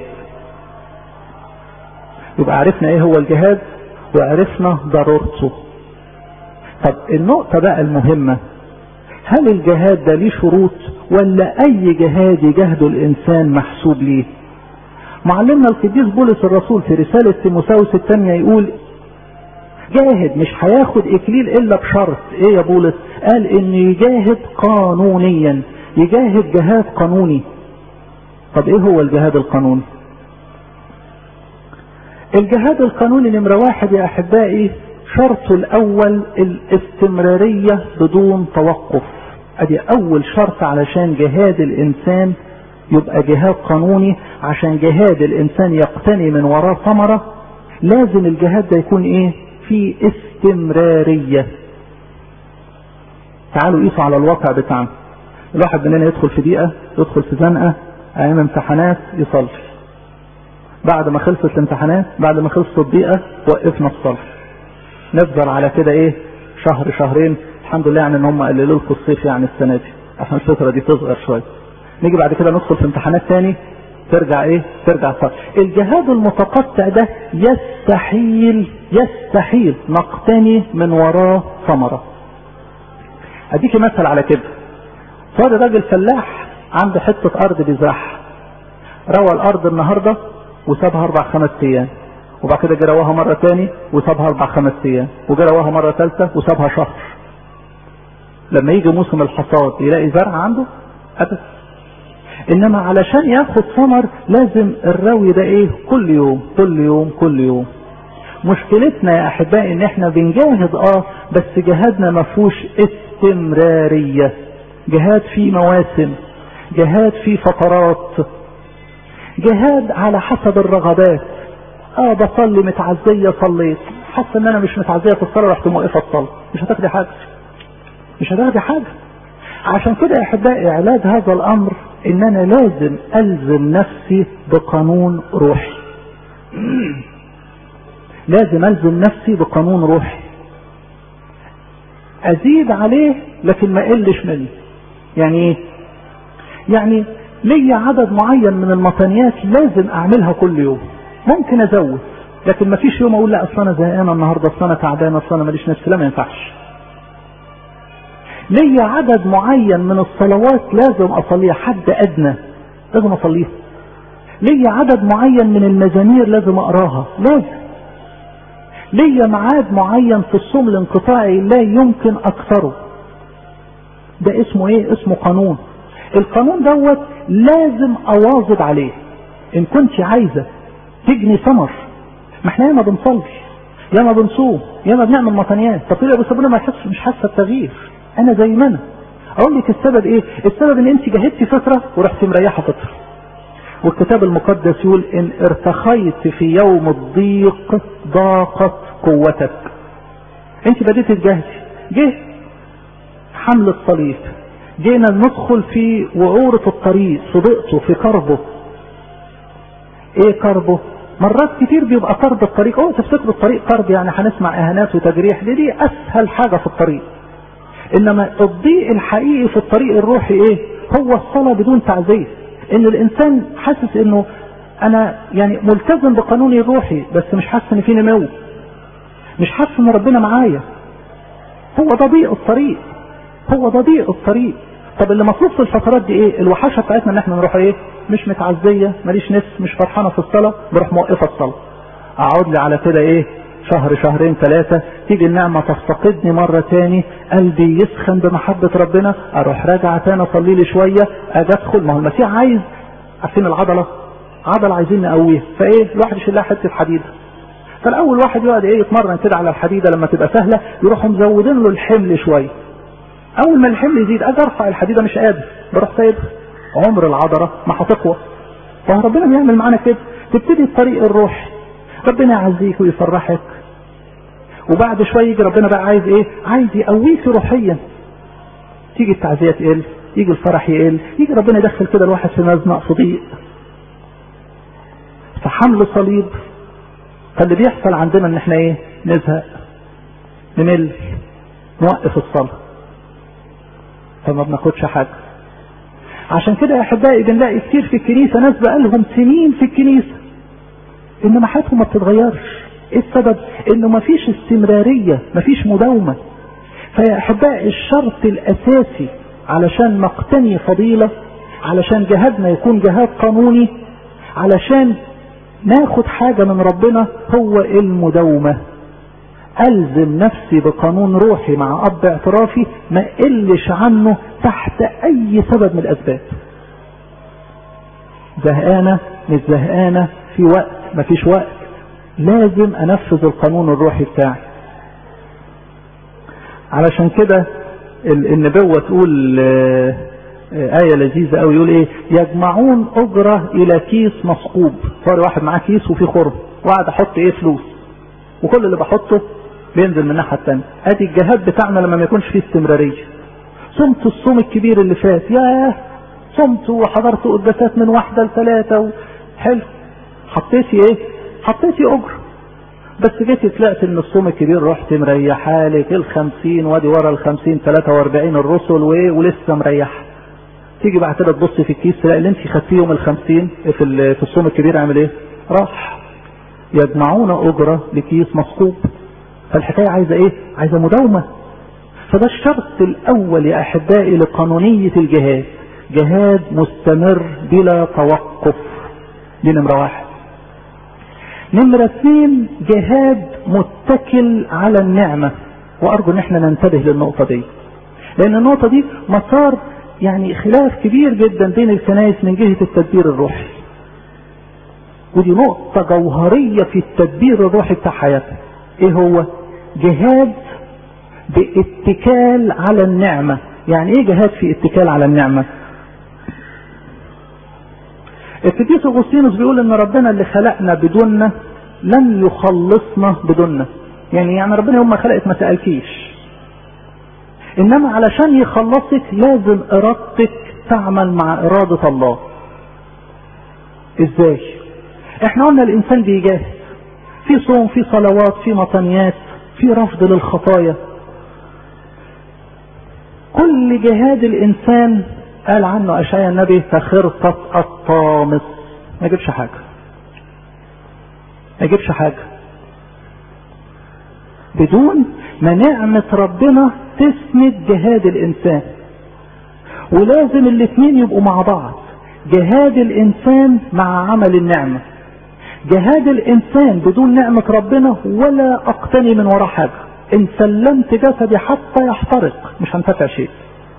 [SPEAKER 1] يبقى عرفنا ايه هو الجهاد وعرفنا ضرورته طب النقطة بقى المهمة هل الجهاد ده ليه شروط ولا اي جهاد يجاهده الانسان محسوب ليه معلمنا القديس بولس الرسول في رسالة تيموساوس الثانية يقول جاهد مش هياخد اكليل الا بشرط ايه يا بولس قال ان يجاهد قانونيا يجاهد جهاد قانوني طب ايه هو الجهاد القانوني الجهاد القانوني نمرة واحد يا احبائي شرطه الاول الاستمرارية بدون توقف ادي اول شرط علشان جهاد الانسان يبقى جهاد قانوني عشان جهاد الانسان يقتني من وراه ثمرة لازم الجهاد ده يكون ايه في استمرارية تعالوا قيسوا على الواقع بتاعنا الواحد مننا يدخل في دقيقة يدخل في زنقة ايام امتحانات يصلي بعد ما خلصت الامتحانات بعد ما خلصت الدقيقة وقفنا الصلاة نفضل على كده ايه شهر شهرين الحمد لله يعني ان هم قللوا لكم الصيف يعني السنة دي عشان الفترة دي تصغر شوية نيجي بعد كده ندخل في امتحانات تاني ترجع ايه ترجع صلاة الجهاد المتقطع ده يستحيل يستحيل نقتني من وراه ثمرة اديكي مثل على كده صار راجل فلاح عنده حتة ارض بيزرعها روى الارض النهارده وسابها اربع خمس ايام وبعد كده جه رواها مره تاني وسابها اربع خمس ايام وجه رواها مره ثالثه وسابها شهر لما يجي موسم الحصاد يلاقي زرع عنده ابدا انما علشان ياخد ثمر لازم الروي ده ايه كل يوم كل يوم كل يوم مشكلتنا يا احبائي ان احنا بنجاهد اه بس جهادنا ما فيهوش استمراريه جهاد في مواسم جهاد في فترات جهاد على حسب الرغبات اه بصلي متعزية صليت حاسة ان انا مش متعزية في الصلاة رحت موقفة الصلاة مش هتاخدي حاجة مش هتاخدي حاجة عشان كده يا احبائي علاج هذا الامر ان انا لازم الزم نفسي بقانون روحي لازم الزم نفسي بقانون روحي ازيد عليه لكن ما اقلش منه يعني ايه يعني ليا عدد معين من المطانيات لازم اعملها كل يوم ممكن ازود لكن ما فيش يوم اقول لا اصل انا زهقان النهارده اصل انا تعبان اصل انا ماليش نفس لا ما ينفعش ليا عدد معين من الصلوات لازم اصليها حد ادنى لازم اصليها ليا عدد معين من المزامير لازم اقراها لازم ليا ميعاد معين في الصوم الانقطاعي لا يمكن اكثره ده اسمه ايه اسمه قانون القانون دوت لازم اواظب عليه ان كنت عايزه تجني ثمر ما احنا ياما بنصلي ياما بنصوم ياما بنعمل مطنيات طب تقول يا ابو ربنا ما يحس مش حاسه بتغيير انا زي ما انا اقول لك السبب ايه السبب ان انت جاهدتي فتره ورحت مريحه فتره والكتاب المقدس يقول ان ارتخيت في يوم الضيق ضاقت قوتك انت بديت تجاهدي جه حمل الصليب جينا ندخل في وعورة الطريق في ضيقته في كربه ايه كربه مرات كتير بيبقى كرب الطريق اوه تفتكروا الطريق كرب يعني هنسمع اهانات وتجريح دي دي اسهل حاجة في الطريق انما الضيق الحقيقي في الطريق الروحي ايه هو الصلاة بدون تعزية ان الانسان حاسس انه انا يعني ملتزم بقانوني الروحي بس مش حاسس ان في نمو مش حاسس ان ربنا معايا هو ده ضيق الطريق هو ده ضيق الطريق طب اللي مطلوب في الفترات دي ايه الوحشه بتاعتنا ان احنا نروح ايه مش متعزيه ماليش نفس مش فرحانه في الصلاه بروح موقفه الصلاه اقعد لي على كده ايه شهر شهرين ثلاثة تيجي النعمة تفتقدني مرة تاني قلبي يسخن بمحبة ربنا اروح راجع تاني اصلي لي شوية اجي ادخل ما هو المسيح عايز عارفين العضلة عضلة عايزين نقويها فايه الواحد يشيل لها حتة حديدة فالاول واحد يقعد ايه يتمرن كده على الحديدة لما تبقى سهلة يروحوا مزودين له الحمل شوية اول ما الحمل يزيد اجي ارفع الحديدة مش قادر بروح سايبها عمر العضلة ما هتقوى فربنا بيعمل معانا كده تبتدي الطريق الروحي ربنا يعزيك ويفرحك وبعد شويه يجي ربنا بقى عايز ايه عايز يقويك روحيا تيجي التعزيه تقل يجي الفرح يقل يجي ربنا يدخل كده الواحد في مزنق في ضيق فحمل صليب فاللي بيحصل عندنا ان احنا ايه نزهق نمل نوقف الصلاه فما بناخدش حاجه عشان كده يا احبائي بنلاقي كتير في الكنيسه ناس بقالهم سنين في الكنيسه انما حياتهم ما بتتغيرش ايه السبب انه ما فيش استمرارية ما فيش مداومة فيا احبائي الشرط الاساسي علشان نقتني فضيلة علشان جهادنا يكون جهاد قانوني علشان ناخد حاجة من ربنا هو المداومة الزم نفسي بقانون روحي مع اب اعترافي ما قلش عنه تحت اي سبب من الاسباب زهقانة مش زهقانة في وقت مفيش وقت لازم انفذ القانون الروحي بتاعي علشان كده النبوة تقول آية لذيذة أوي يقول إيه يجمعون أجرة إلى كيس مثقوب صار واحد معاه كيس وفيه خرم وقعد أحط إيه فلوس وكل اللي بحطه بينزل من الناحية التانية أدي الجهاد بتاعنا لما ما يكونش فيه استمرارية صمت الصوم الكبير اللي فات ياه صمت وحضرت قداسات من واحدة لثلاثة حلو حطيتي ايه حطيتي اجر بس جيت طلعت من الصوم الكبير رحت مريحة لك الخمسين وادي ورا الخمسين تلاتة واربعين الرسل وايه ولسه مريح تيجي بعد كده تبص في الكيس تلاقي اللي انت خدتيه يوم الخمسين في, في الصوم الكبير عامل ايه راح يجمعون اجرة لكيس مثقوب فالحكاية عايزة ايه عايزة مداومة فده الشرط الاول يا احبائي لقانونية الجهاد جهاد مستمر بلا توقف دي نمرة واحد نمرة اثنين جهاد متكل على النعمة وارجو ان احنا ننتبه للنقطة دي لان النقطة دي مسار يعني خلاف كبير جدا بين الكنائس من جهة التدبير الروحي ودي نقطة جوهرية في التدبير الروحي بتاع حياتنا ايه هو جهاد باتكال على النعمة يعني ايه جهاد في اتكال على النعمة القديس اغسطينوس بيقول ان ربنا اللي خلقنا بدوننا لن يخلصنا بدوننا يعني يعني ربنا يوم ما خلقك ما سالكيش انما علشان يخلصك لازم ارادتك تعمل مع اراده الله ازاي احنا قلنا الانسان بيجاهد في صوم في صلوات في مطنيات في رفض للخطايا كل جهاد الانسان قال عنه اشعيا النبي كخرقة الطامس ما يجيبش حاجة ما يجيبش حاجة بدون ما نعمة ربنا تسند جهاد الانسان ولازم الاثنين يبقوا مع بعض جهاد الانسان مع عمل النعمة جهاد الانسان بدون نعمة ربنا ولا اقتني من وراه حاجة ان سلمت جسدي حتى يحترق مش هنتفع شيء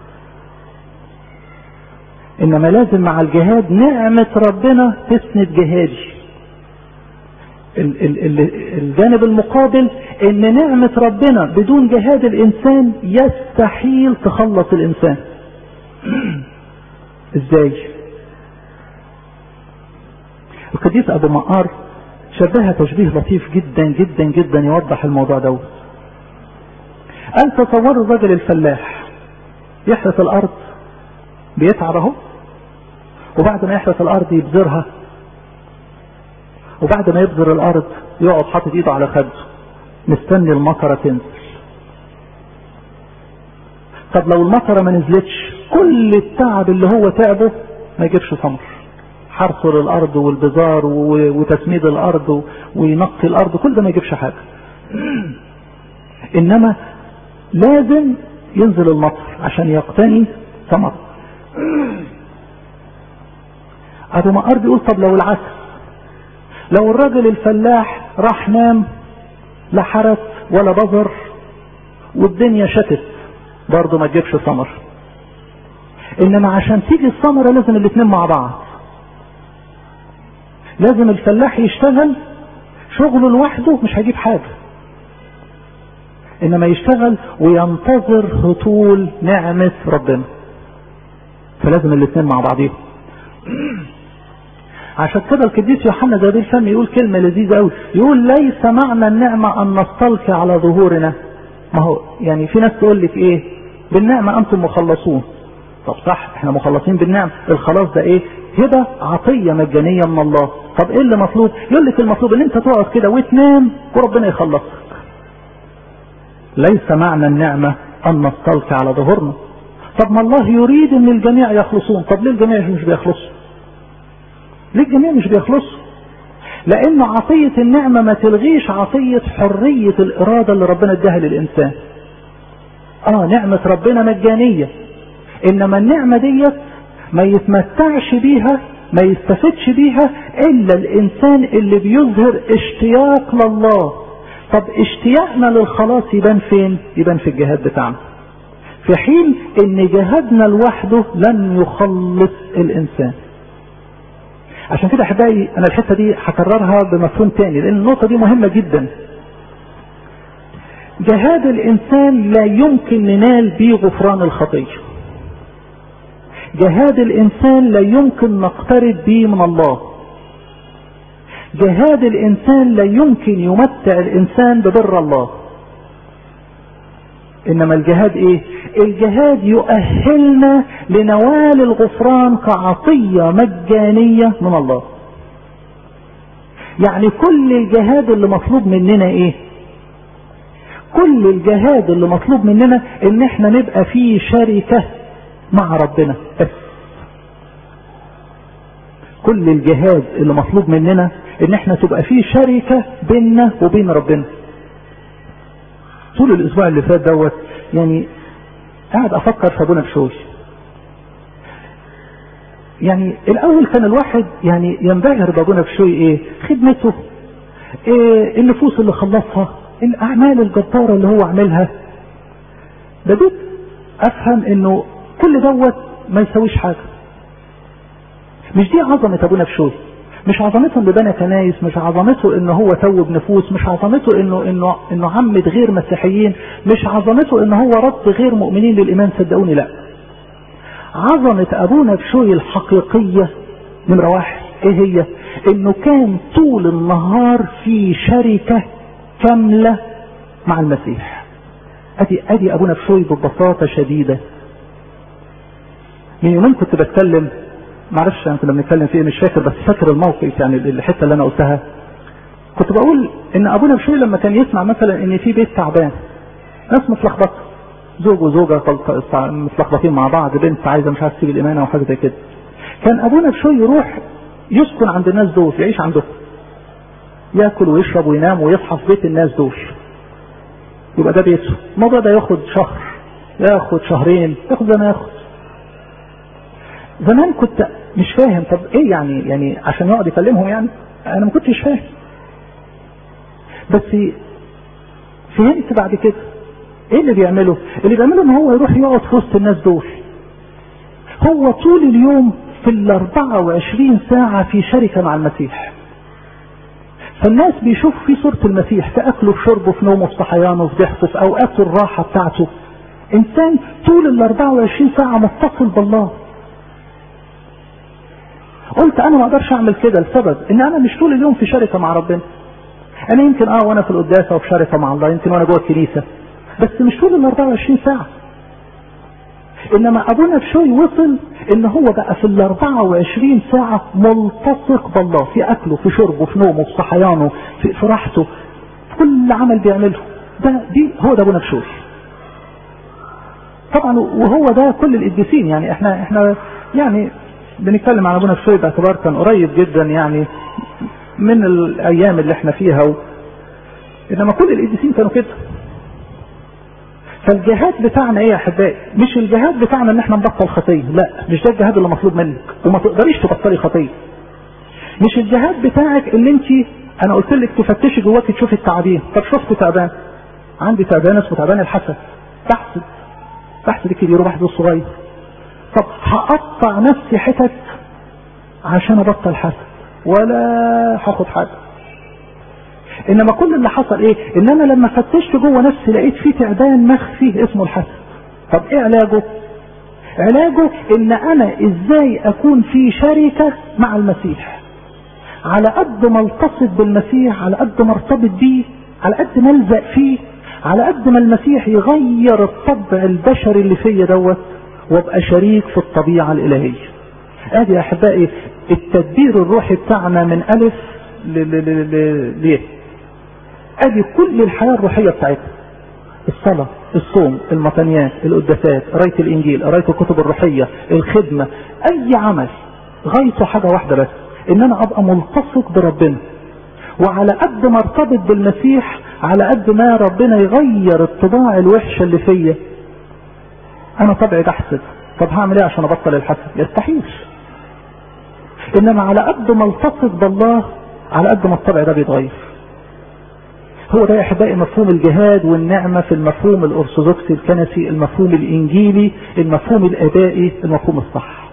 [SPEAKER 1] انما لازم مع الجهاد نعمة ربنا تسند جهادي ال ال ال الجانب المقابل ان نعمة ربنا بدون جهاد الانسان يستحيل تخلص الانسان ازاي القديس ابو مقار شبهها تشبيه لطيف جدا جدا جدا يوضح الموضوع دوت قال تصوروا الرجل الفلاح يحرث الارض بيتعب اهو وبعد ما يحرث الارض يبذرها وبعد ما يبذر الارض يقعد حاطط ايده على خده مستني المطره تنزل طب لو المطره ما نزلتش كل التعب اللي هو تعبه ما يجيبش ثمر حرث للارض والبذار وتسميد الارض وينقي الارض كل ده ما يجيبش حاجه انما لازم ينزل المطر عشان يقتني ثمر ابو مقار بيقول طب لو العكس لو الراجل الفلاح راح نام لا حرث ولا بذر والدنيا شتت برضه ما تجيبش ثمر انما عشان تيجي الثمره لازم الاثنين مع بعض لازم الفلاح يشتغل شغله لوحده مش هيجيب حاجه انما يشتغل وينتظر هطول نعمه ربنا فلازم الاثنين مع بعضيهم عشان كده القديس يوحنا ذا الفم يقول كلمة لذيذة قوي يقول ليس معنى النعمة أن نستلقي على ظهورنا ما هو يعني في ناس تقول لك إيه بالنعمة أنتم مخلصون طب صح احنا مخلصين بالنعمة الخلاص ده إيه هبة عطية مجانية من الله طب إيه اللي مطلوب يقول لك المطلوب إن أنت تقعد كده وتنام وربنا يخلصك ليس معنى النعمة أن نستلقي على ظهورنا طب ما الله يريد ان الجميع يخلصون طب ليه الجميع مش بيخلصوا ليه الجميع مش بيخلصوا لان عطية النعمة ما تلغيش عطية حرية الارادة اللي ربنا اداها للانسان اه نعمة ربنا مجانية انما النعمة ديت ما يتمتعش بيها ما يستفدش بيها الا الانسان اللي بيظهر اشتياق لله طب اشتياقنا للخلاص يبان فين يبان في الجهاد بتاعنا في حين ان جهادنا لوحده لن يخلص الانسان عشان كده احبائي انا الحته دي هكررها بمفهوم تاني لان النقطه دي مهمه جدا جهاد الانسان لا يمكن ننال به غفران الخطيه جهاد الانسان لا يمكن نقترب به من الله جهاد الانسان لا يمكن يمتع الانسان ببر الله انما الجهاد ايه الجهاد يؤهلنا لنوال الغفران كعطية مجانية من الله يعني كل الجهاد اللي مطلوب مننا ايه كل الجهاد اللي مطلوب مننا ان احنا نبقى في شركة مع ربنا بس كل الجهاد اللي مطلوب مننا ان احنا تبقى في شركة بيننا وبين ربنا طول الاسبوع اللي فات دوت يعني قاعد افكر في ابونا بشوي يعني الاول كان الواحد يعني ينبهر بابونا بشوي ايه خدمته إيه النفوس اللي خلصها الاعمال الجبارة اللي هو عملها بديت افهم انه كل دوت ما يسويش حاجة مش دي عظمة ابونا بشوي مش عظمته انه بنى كنايس مش عظمته انه هو توب نفوس مش عظمته انه انه انه عمد غير مسيحيين مش عظمته انه هو رد غير مؤمنين للايمان صدقوني لا عظمة ابونا بشوي الحقيقية نمرة واحد ايه هي انه كان طول النهار في شركة كاملة مع المسيح ادي ادي ابونا بشوي ببساطة شديدة من يومين كنت بتكلم معرفش انا كنا بنتكلم في ايه مش فاكر بس فاكر الموقف يعني الحته اللي انا قلتها كنت بقول ان ابونا بشوي لما كان يسمع مثلا ان في بيت تعبان ناس متلخبطه زوج وزوجه متلخبطين مع بعض بنت عايزه مش عارف تسيب الايمان او حاجه زي كده كان ابونا بشوي يروح يسكن عند الناس دول يعيش عندهم ياكل ويشرب وينام ويصحى في بيت الناس دول يبقى ده بيته الموضوع ده ياخد شهر ياخد شهرين ياخد زي ما ياخد زمان كنت مش فاهم طب ايه يعني يعني عشان يقعد يكلمهم يعني انا ما كنتش فاهم بس فهمت بعد كده ايه اللي بيعمله اللي بيعمله ان هو يروح يقعد في وسط الناس دول هو طول اليوم في ال 24 ساعة في شركة مع المسيح فالناس بيشوفوا في صورة المسيح في أكله في شربه في نومه في صحيانه في ضحكه في أوقاته الراحة بتاعته إنسان طول ال 24 ساعة متصل بالله قلت انا ما اقدرش اعمل كده لسبب ان انا مش طول اليوم في شركه مع ربنا انا يمكن اه وانا في القداسه وفي شركه مع الله يمكن وانا جوه الكنيسه بس مش طول ال 24 ساعه انما ابونا بشوي وصل ان هو بقى في ال 24 ساعه ملتصق بالله في اكله في شربه في نومه في صحيانه في, في راحته في كل عمل بيعمله ده دي هو ده ابونا بشوي طبعا وهو ده كل القديسين يعني احنا احنا يعني بنتكلم عن ابونا بشوي باعتبار كان قريب جدا يعني من الايام اللي احنا فيها و... انما كل القديسين كانوا كده فالجهاد بتاعنا ايه يا احبائي مش الجهاد بتاعنا ان احنا نبطل خطيه لا مش ده الجهاد اللي مطلوب منك وما تقدريش تبطلي خطيه مش الجهاد بتاعك اللي انت انا قلت لك تفتشي جواك تشوفي التعابين طب شفت تعبان عندي تعبان اسمه تعبان الحسد بحث بحث الكبير وبحث الصغير طب هقطع نفسي حتت عشان ابطل حسد ولا هاخد حاجه انما كل اللي حصل ايه ان انا لما فتشت جوه نفسي لقيت في تعبان مخفي اسمه الحسد طب ايه علاجه علاجه ان انا ازاي اكون في شركة مع المسيح على قد ما التصق بالمسيح على قد ما ارتبط بيه على قد ما الزق فيه على قد ما المسيح يغير الطبع البشري اللي فيا دوت وابقى شريك في الطبيعة الالهية ادي يا احبائي التدبير الروحي بتاعنا من الف ليه ادي كل الحياة الروحية بتاعتنا الصلاة الصوم المطنيات القداسات قراية الانجيل قراية الكتب الروحية الخدمة اي عمل غايته حاجة واحدة بس ان انا ابقى ملتصق بربنا وعلى قد ما ارتبط بالمسيح على قد ما ربنا يغير الطباع الوحشة اللي فيا انا طبعي بحسد طب هعمل ايه عشان ابطل الحسد يستحيل انما على قد ما التصق بالله على قد ما الطبع ده بيتغير هو ده يا احبائي مفهوم الجهاد والنعمة في المفهوم الارثوذكسي الكنسي المفهوم الانجيلي المفهوم الابائي المفهوم الصح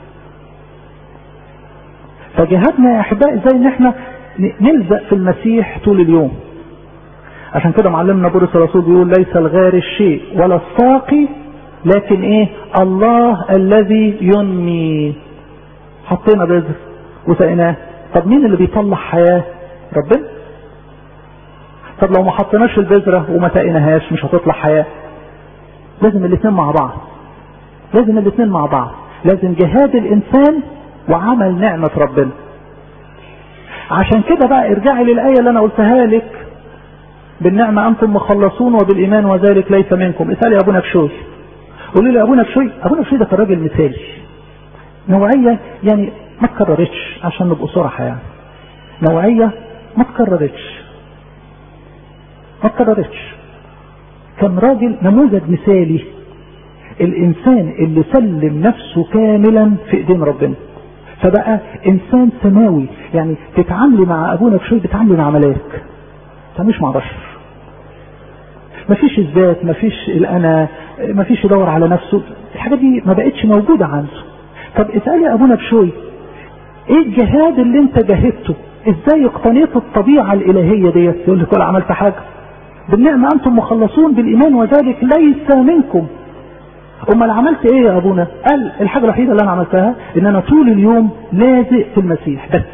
[SPEAKER 1] فجهادنا يا احبائي زي ان احنا نلزق في المسيح طول اليوم عشان كده معلمنا بولس الرسول بيقول ليس الغار الشيء ولا الساقي لكن ايه الله الذي ينمي حطينا بذر وسقيناه طب مين اللي بيطلع حياة ربنا طب لو ما حطيناش البذرة وما سقيناهاش مش هتطلع حياة لازم الاثنين مع بعض لازم الاثنين مع بعض لازم جهاد الانسان وعمل نعمة ربنا عشان كده بقى ارجعي للآية اللي انا قلتها لك بالنعمة انتم مخلصون وبالايمان وذلك ليس منكم اسألي ابونا بشوي قولي لي ابونا بشوي ابونا بشوي ده كان راجل مثالي نوعية يعني ما تكررتش عشان نبقوا صراحة يعني نوعية ما تكررتش ما تكررتش كان راجل نموذج مثالي الانسان اللي سلم نفسه كاملا في ايدين ربنا فبقى انسان سماوي يعني تتعاملي مع ابونا بشوي بتتعاملي مع ملاك مش مع بشر مفيش الذات مفيش الانا مفيش يدور على نفسه الحاجات دي ما بقتش موجودة عنده طب اسألي ابونا بشوي ايه الجهاد اللي انت جاهدته ازاي اقتنيت الطبيعة الالهية ديت يقول لك ولا عملت حاجة بالنعمة انتم مخلصون بالايمان وذلك ليس منكم امال عملت ايه يا ابونا قال الحاجة الوحيدة اللي انا عملتها ان انا طول اليوم لازق في المسيح بس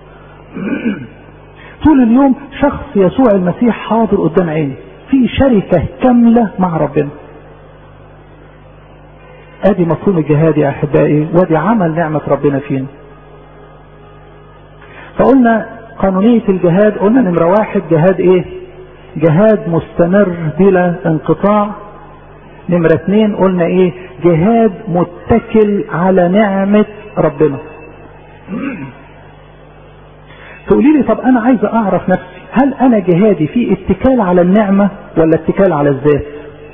[SPEAKER 1] طول اليوم شخص يسوع المسيح حاضر قدام عيني في شركة كاملة مع ربنا ادي مفهوم الجهاد يا احبائي وادي عمل نعمة ربنا فينا فقلنا قانونية الجهاد قلنا نمرة واحد جهاد ايه جهاد مستمر بلا انقطاع نمرة اثنين قلنا ايه جهاد متكل على نعمة ربنا تقولي لي طب انا عايز اعرف نفسي هل انا جهادي في اتكال على النعمة ولا اتكال على الذات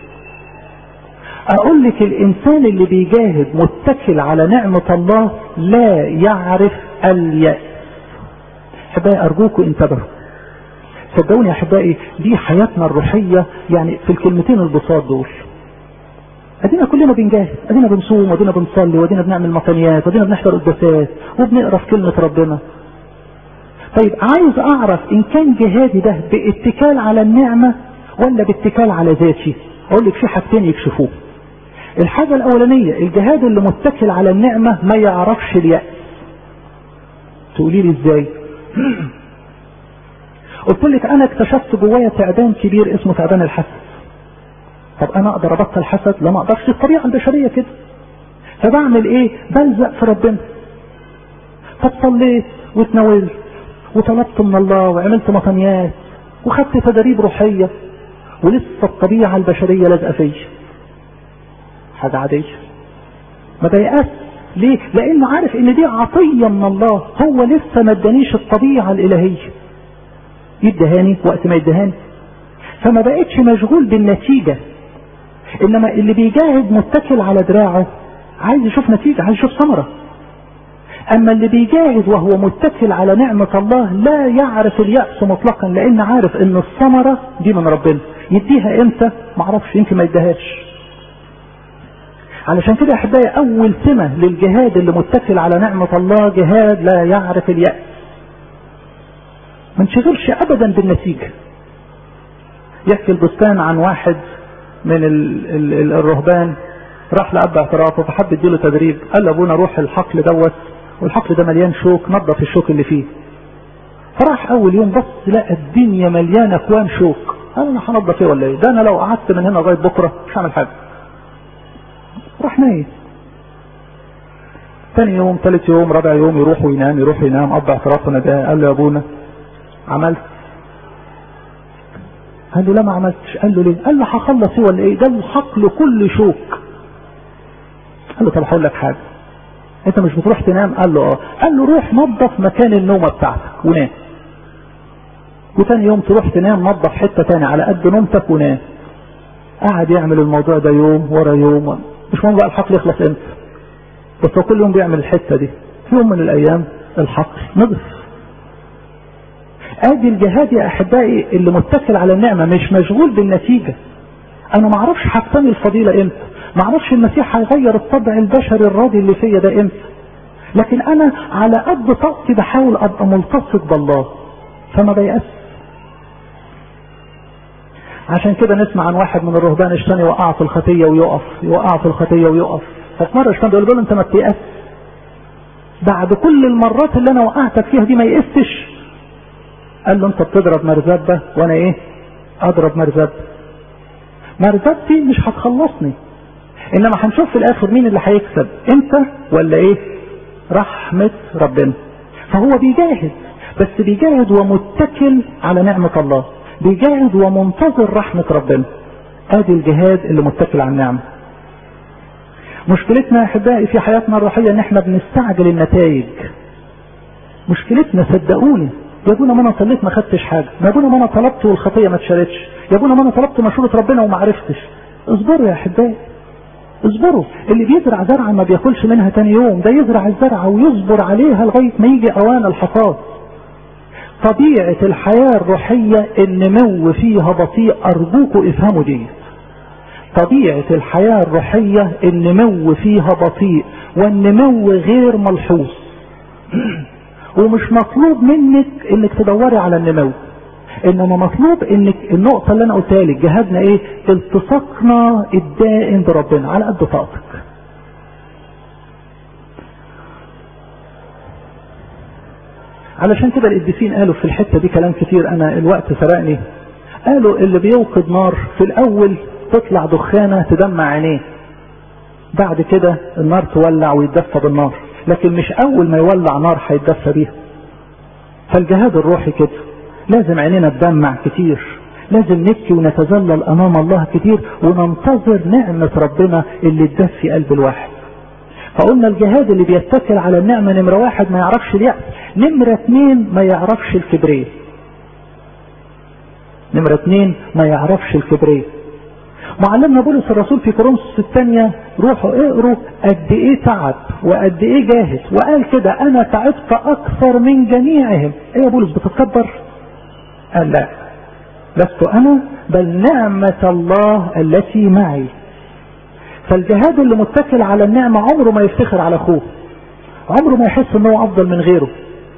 [SPEAKER 1] اقول لك الانسان اللي بيجاهد متكل على نعمة الله لا يعرف اليأس احبائي ارجوكم انتبهوا صدقوني يا احبائي دي حياتنا الروحية يعني في الكلمتين البساط دول ادينا كلنا بنجاهد ادينا بنصوم وادينا بنصلي وادينا بنعمل مطنيات وادينا بنحضر قداسات وبنقرا في كلمة ربنا طيب عايز اعرف ان كان جهادي ده باتكال على النعمة ولا باتكال على ذاتي اقول لك في حاجتين يكشفوه الحاجة الاولانية الجهاد اللي متكل على النعمة ما يعرفش اليأس تقولي لي ازاي قلت لك انا اكتشفت جوايا تعبان كبير اسمه تعبان الحسد طب انا اقدر ابطل حسد لا ما اقدرش الطبيعة البشرية كده فبعمل ايه بلزق في ربنا طب صليت واتناولت وطلبت من الله وعملت مطنيات وخدت تدريب روحية ولسه الطبيعة البشرية لازقة فيا حاجة عادية ما بيأس
[SPEAKER 2] ليه لانه عارف ان دي عطية من الله هو لسه ما ادانيش الطبيعة الالهية يدهاني وقت ما يدهاني فما بقتش مشغول بالنتيجة انما اللي بيجاهد متكل على دراعه عايز يشوف نتيجة عايز يشوف ثمرة اما اللي بيجاهد وهو متكل على نعمة الله لا يعرف اليأس مطلقا لان عارف ان الثمرة دي من ربنا يديها امتى معرفش يمكن ما يديهاش علشان كده احبائي اول سمة للجهاد اللي متكل على نعمة الله جهاد لا يعرف اليأس ما انشغلش ابدا بالنتيجة يحكي البستان عن واحد من ال ال ال الرهبان راح لأب اعترافه فحب يديله تدريب قال لابونا روح الحقل دوت والحقل ده مليان شوك نظف الشوك اللي فيه فراح اول يوم بص لقى الدنيا مليانه اكوام شوك قال انا هنضف ايه ولا ايه ده انا لو قعدت من هنا لغايه بكره مش هعمل حاجه راح نايم ثاني يوم ثالث يوم رابع يوم يروح وينام يروح ينام اب اعترافنا ده قال له يا ابونا عملت قال له لا ما عملتش قال له ليه قال له هخلص ايه ولا ايه ده الحقل كله شوك قال له طب هقول لك حاجه انت مش بتروح تنام قال له اه قال له روح نظف مكان النومه بتاعتك ونام وتاني يوم تروح تنام نظف حته تاني على قد نومتك ونام قعد يعمل الموضوع ده يوم ورا يوم مش مهم بقى الحقل يخلص امتى بس هو كل يوم بيعمل الحته دي في يوم من الايام الحقل نضف ادي الجهاد يا احبائي اللي متكل على النعمه مش مشغول بالنتيجه انا ما اعرفش هقتني الفضيله امتى ما اعرفش المسيح هيغير الطبع البشري الراضي اللي فيا ده امتى لكن انا على قد طاقتي بحاول ابقى ملتصق بالله فما بيأس عشان كده نسمع عن واحد من الرهبان اشتان يوقع في الخطيه ويقف يوقع في الخطيه ويقف ففي مره اشتان بيقول له انت ما بتيأس بعد كل المرات اللي انا وقعتك فيها دي ما يئستش قال له انت بتضرب مرزبه وانا ايه اضرب مرزبه مرزبتي مش هتخلصني انما هنشوف في الاخر مين اللي هيكسب انت ولا ايه رحمة ربنا فهو بيجاهد بس بيجاهد ومتكل على نعمة الله بيجاهد ومنتظر رحمة ربنا ادي الجهاد اللي متكل على النعمة مشكلتنا يا احبائي في حياتنا الروحية ان احنا بنستعجل النتائج مشكلتنا صدقوني يا ابونا ما انا صليت ما خدتش حاجه يا ابونا ما انا طلبت والخطيه ما اتشالتش يا ابونا ما انا طلبت مشوره ربنا وما عرفتش اصبروا يا احبائي اصبروا اللي بيزرع زرعه ما بياكلش منها تاني يوم ده يزرع الزرعه ويصبر عليها لغايه ما يجي اوان الحصاد طبيعه الحياه الروحيه النمو فيها بطيء ارجوكوا افهموا دي طبيعه الحياه الروحيه النمو فيها بطيء والنمو غير ملحوظ ومش مطلوب منك انك تدوري على النمو انما مطلوب انك النقطة اللي انا قلتها لك جهادنا ايه التصاقنا الدائم بربنا على قد طاقتك علشان كده القديسين قالوا في الحتة دي كلام كتير انا الوقت سرقني قالوا اللي بيوقد نار في الاول تطلع دخانة تدمع عينيه بعد كده النار تولع ويتدفى بالنار لكن مش اول ما يولع نار هيتدفى بيها فالجهاد الروحي كده لازم عينينا تدمع كتير لازم نبكي ونتذلل امام الله كتير وننتظر نعمة ربنا اللي تدفي قلب الواحد فقلنا الجهاد اللي بيتكل على النعمة نمرة واحد ما يعرفش اليأس نمرة اتنين ما يعرفش الكبرية نمرة اتنين ما يعرفش الكبرية معلمنا بولس الرسول في كورنثوس الثانية روحوا اقروا قد ايه تعب وقد ايه جاهد وقال كده انا تعبت اكثر من جميعهم ايه يا بولس بتتكبر قال لا لست انا بل نعمة الله التي معي فالجهاد اللي متكل على النعمة عمره ما يفتخر على اخوه عمره ما يحس ان هو افضل من غيره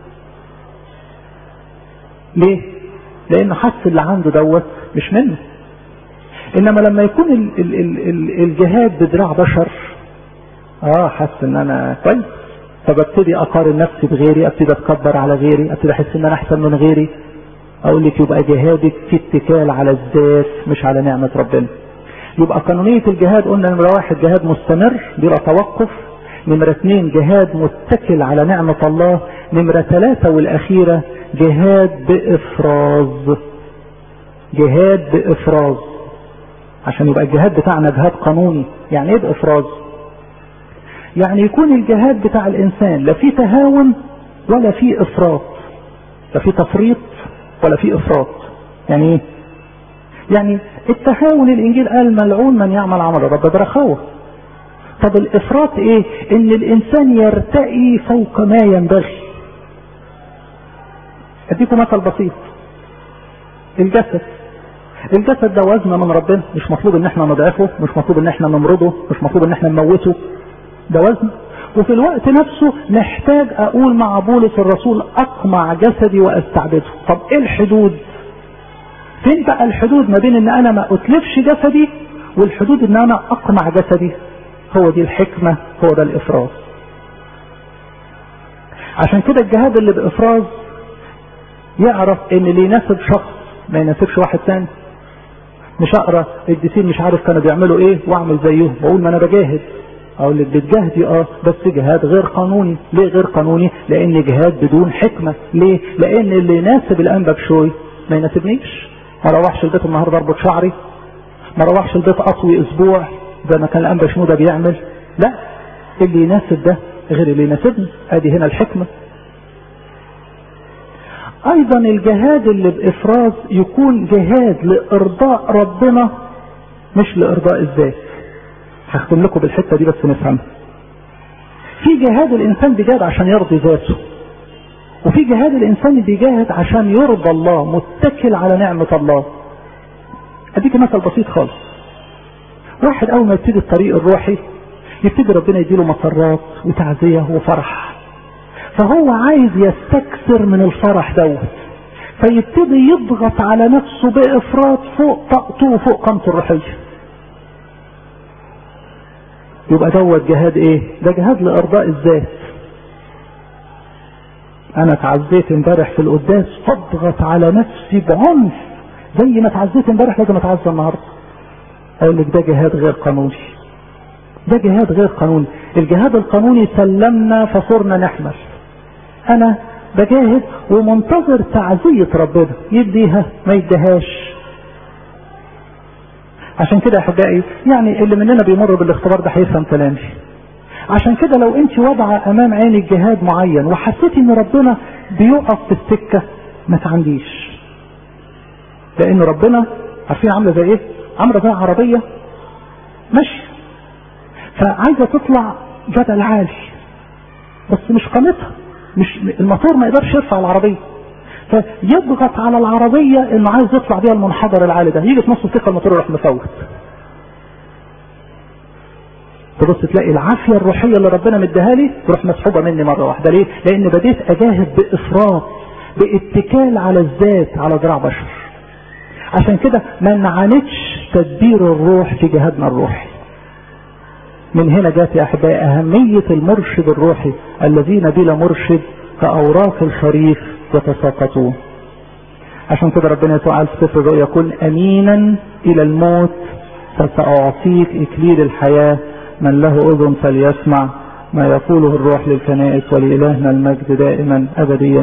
[SPEAKER 2] ليه لانه حس اللي عنده دوت مش منه انما لما يكون ال ال ال ال الجهاد بدراع بشر اه حس ان انا كويس فببتدي اقارن نفسي بغيري ابتدي اتكبر على غيري ابتدي احس ان انا احسن من غيري اقول لك يبقى جهادك في اتكال على الذات مش على نعمة ربنا يبقى قانونية الجهاد قلنا نمرة واحد جهاد مستمر بلا توقف نمرة اثنين جهاد متكل على نعمة الله نمرة ثلاثة والاخيرة جهاد بافراز جهاد بافراز عشان يبقى الجهاد بتاعنا جهاد قانوني يعني ايه بافراز يعني يكون الجهاد بتاع الانسان لا فيه تهاون ولا فيه افراط لا فيه تفريط ولا فيه افراط يعني ايه يعني التهاون الانجيل قال ملعون من يعمل عمل الرب برخاوه طب الافراط ايه ان الانسان يرتقي فوق ما ينبغي اديكم مثل بسيط الجسد الجسد ده وزن من ربنا مش مطلوب ان احنا نضعفه مش مطلوب ان احنا نمرضه مش مطلوب ان احنا نموته ده وزن وفي الوقت نفسه محتاج اقول مع بولس الرسول اقمع جسدي واستعبده طب ايه الحدود فين بقى الحدود ما بين ان انا ما اتلفش جسدي والحدود ان انا اقمع جسدي هو دي الحكمة هو ده الافراز عشان كده الجهاد اللي بافراز يعرف ان اللي يناسب شخص ما يناسبش واحد تاني مش اقرا الديسين مش عارف كانوا بيعملوا ايه واعمل زيهم واقول ما انا بجاهد اقول لك بتجاهدي اه بس جهاد غير قانوني ليه غير قانوني لان جهاد بدون حكمة ليه لان اللي يناسب الانبا بشوي ما يناسبنيش ما روحش البيت النهارده اربط شعري ما روحش البيت اطوي اسبوع زي ما كان الانبا شنودة بيعمل لا اللي يناسب ده غير اللي يناسبني ادي هنا الحكمة ايضا الجهاد اللي بافراز يكون جهاد لارضاء ربنا مش لارضاء الذات هختم لكم بالحته دي بس نفهمها في جهاد الانسان بيجاهد عشان يرضي ذاته وفي جهاد الانسان بيجاهد عشان يرضى الله متكل على نعمه الله اديك مثل بسيط خالص واحد اول ما يبتدي الطريق الروحي يبتدي ربنا يديله مسرات وتعزيه وفرح فهو عايز يستكثر من الفرح دوت فيبتدي يضغط على نفسه بافراط فوق طاقته وفوق قامته الروحيه يبقى دوت جهاد ايه ده جهاد لارضاء الذات انا اتعزيت امبارح في القداس فاضغط على نفسي بعنف زي ما اتعزيت امبارح لازم اتعزى النهارده اقول لك ده جهاد غير قانوني ده جهاد غير قانوني الجهاد القانوني سلمنا فصرنا نحمل انا بجاهد ومنتظر تعزية ربنا يديها ما يديهاش عشان كده يا احبائي يعني اللي مننا بيمر بالاختبار ده هيفهم كلامي عشان كده لو انت واضعه امام عينك جهاد معين وحسيتي ان ربنا بيقف في السكه ما تعنديش لان ربنا عارفين عامله زي ايه عامله زي عربيه ماشيه فعايزه تطلع جبل عالي بس مش قامتها مش الموتور ما يقدرش يرفع العربيه فيضغط على العربيه انه عايز يطلع بيها المنحدر العالي ده يجي في نص السكه الموتور يروح مفوت تبص تلاقي العافيه الروحيه اللي ربنا مديها لي تروح مسحوبه مني مره واحده ليه؟ لان بديت اجاهد بافراط باتكال على الذات على ذراع بشر. عشان كده ما نعاندش تدبير الروح في جهادنا الروحي. من هنا جات يا احبائي اهميه المرشد الروحي الذين بلا مرشد كاوراق الخريف يتساقطون. عشان كده ربنا يسوع قال في سفر الرؤيا كن امينا الى الموت فساعطيك اكليل الحياه من له اذن فليسمع ما يقوله الروح للكنائس ولالهنا المجد دائما ابديا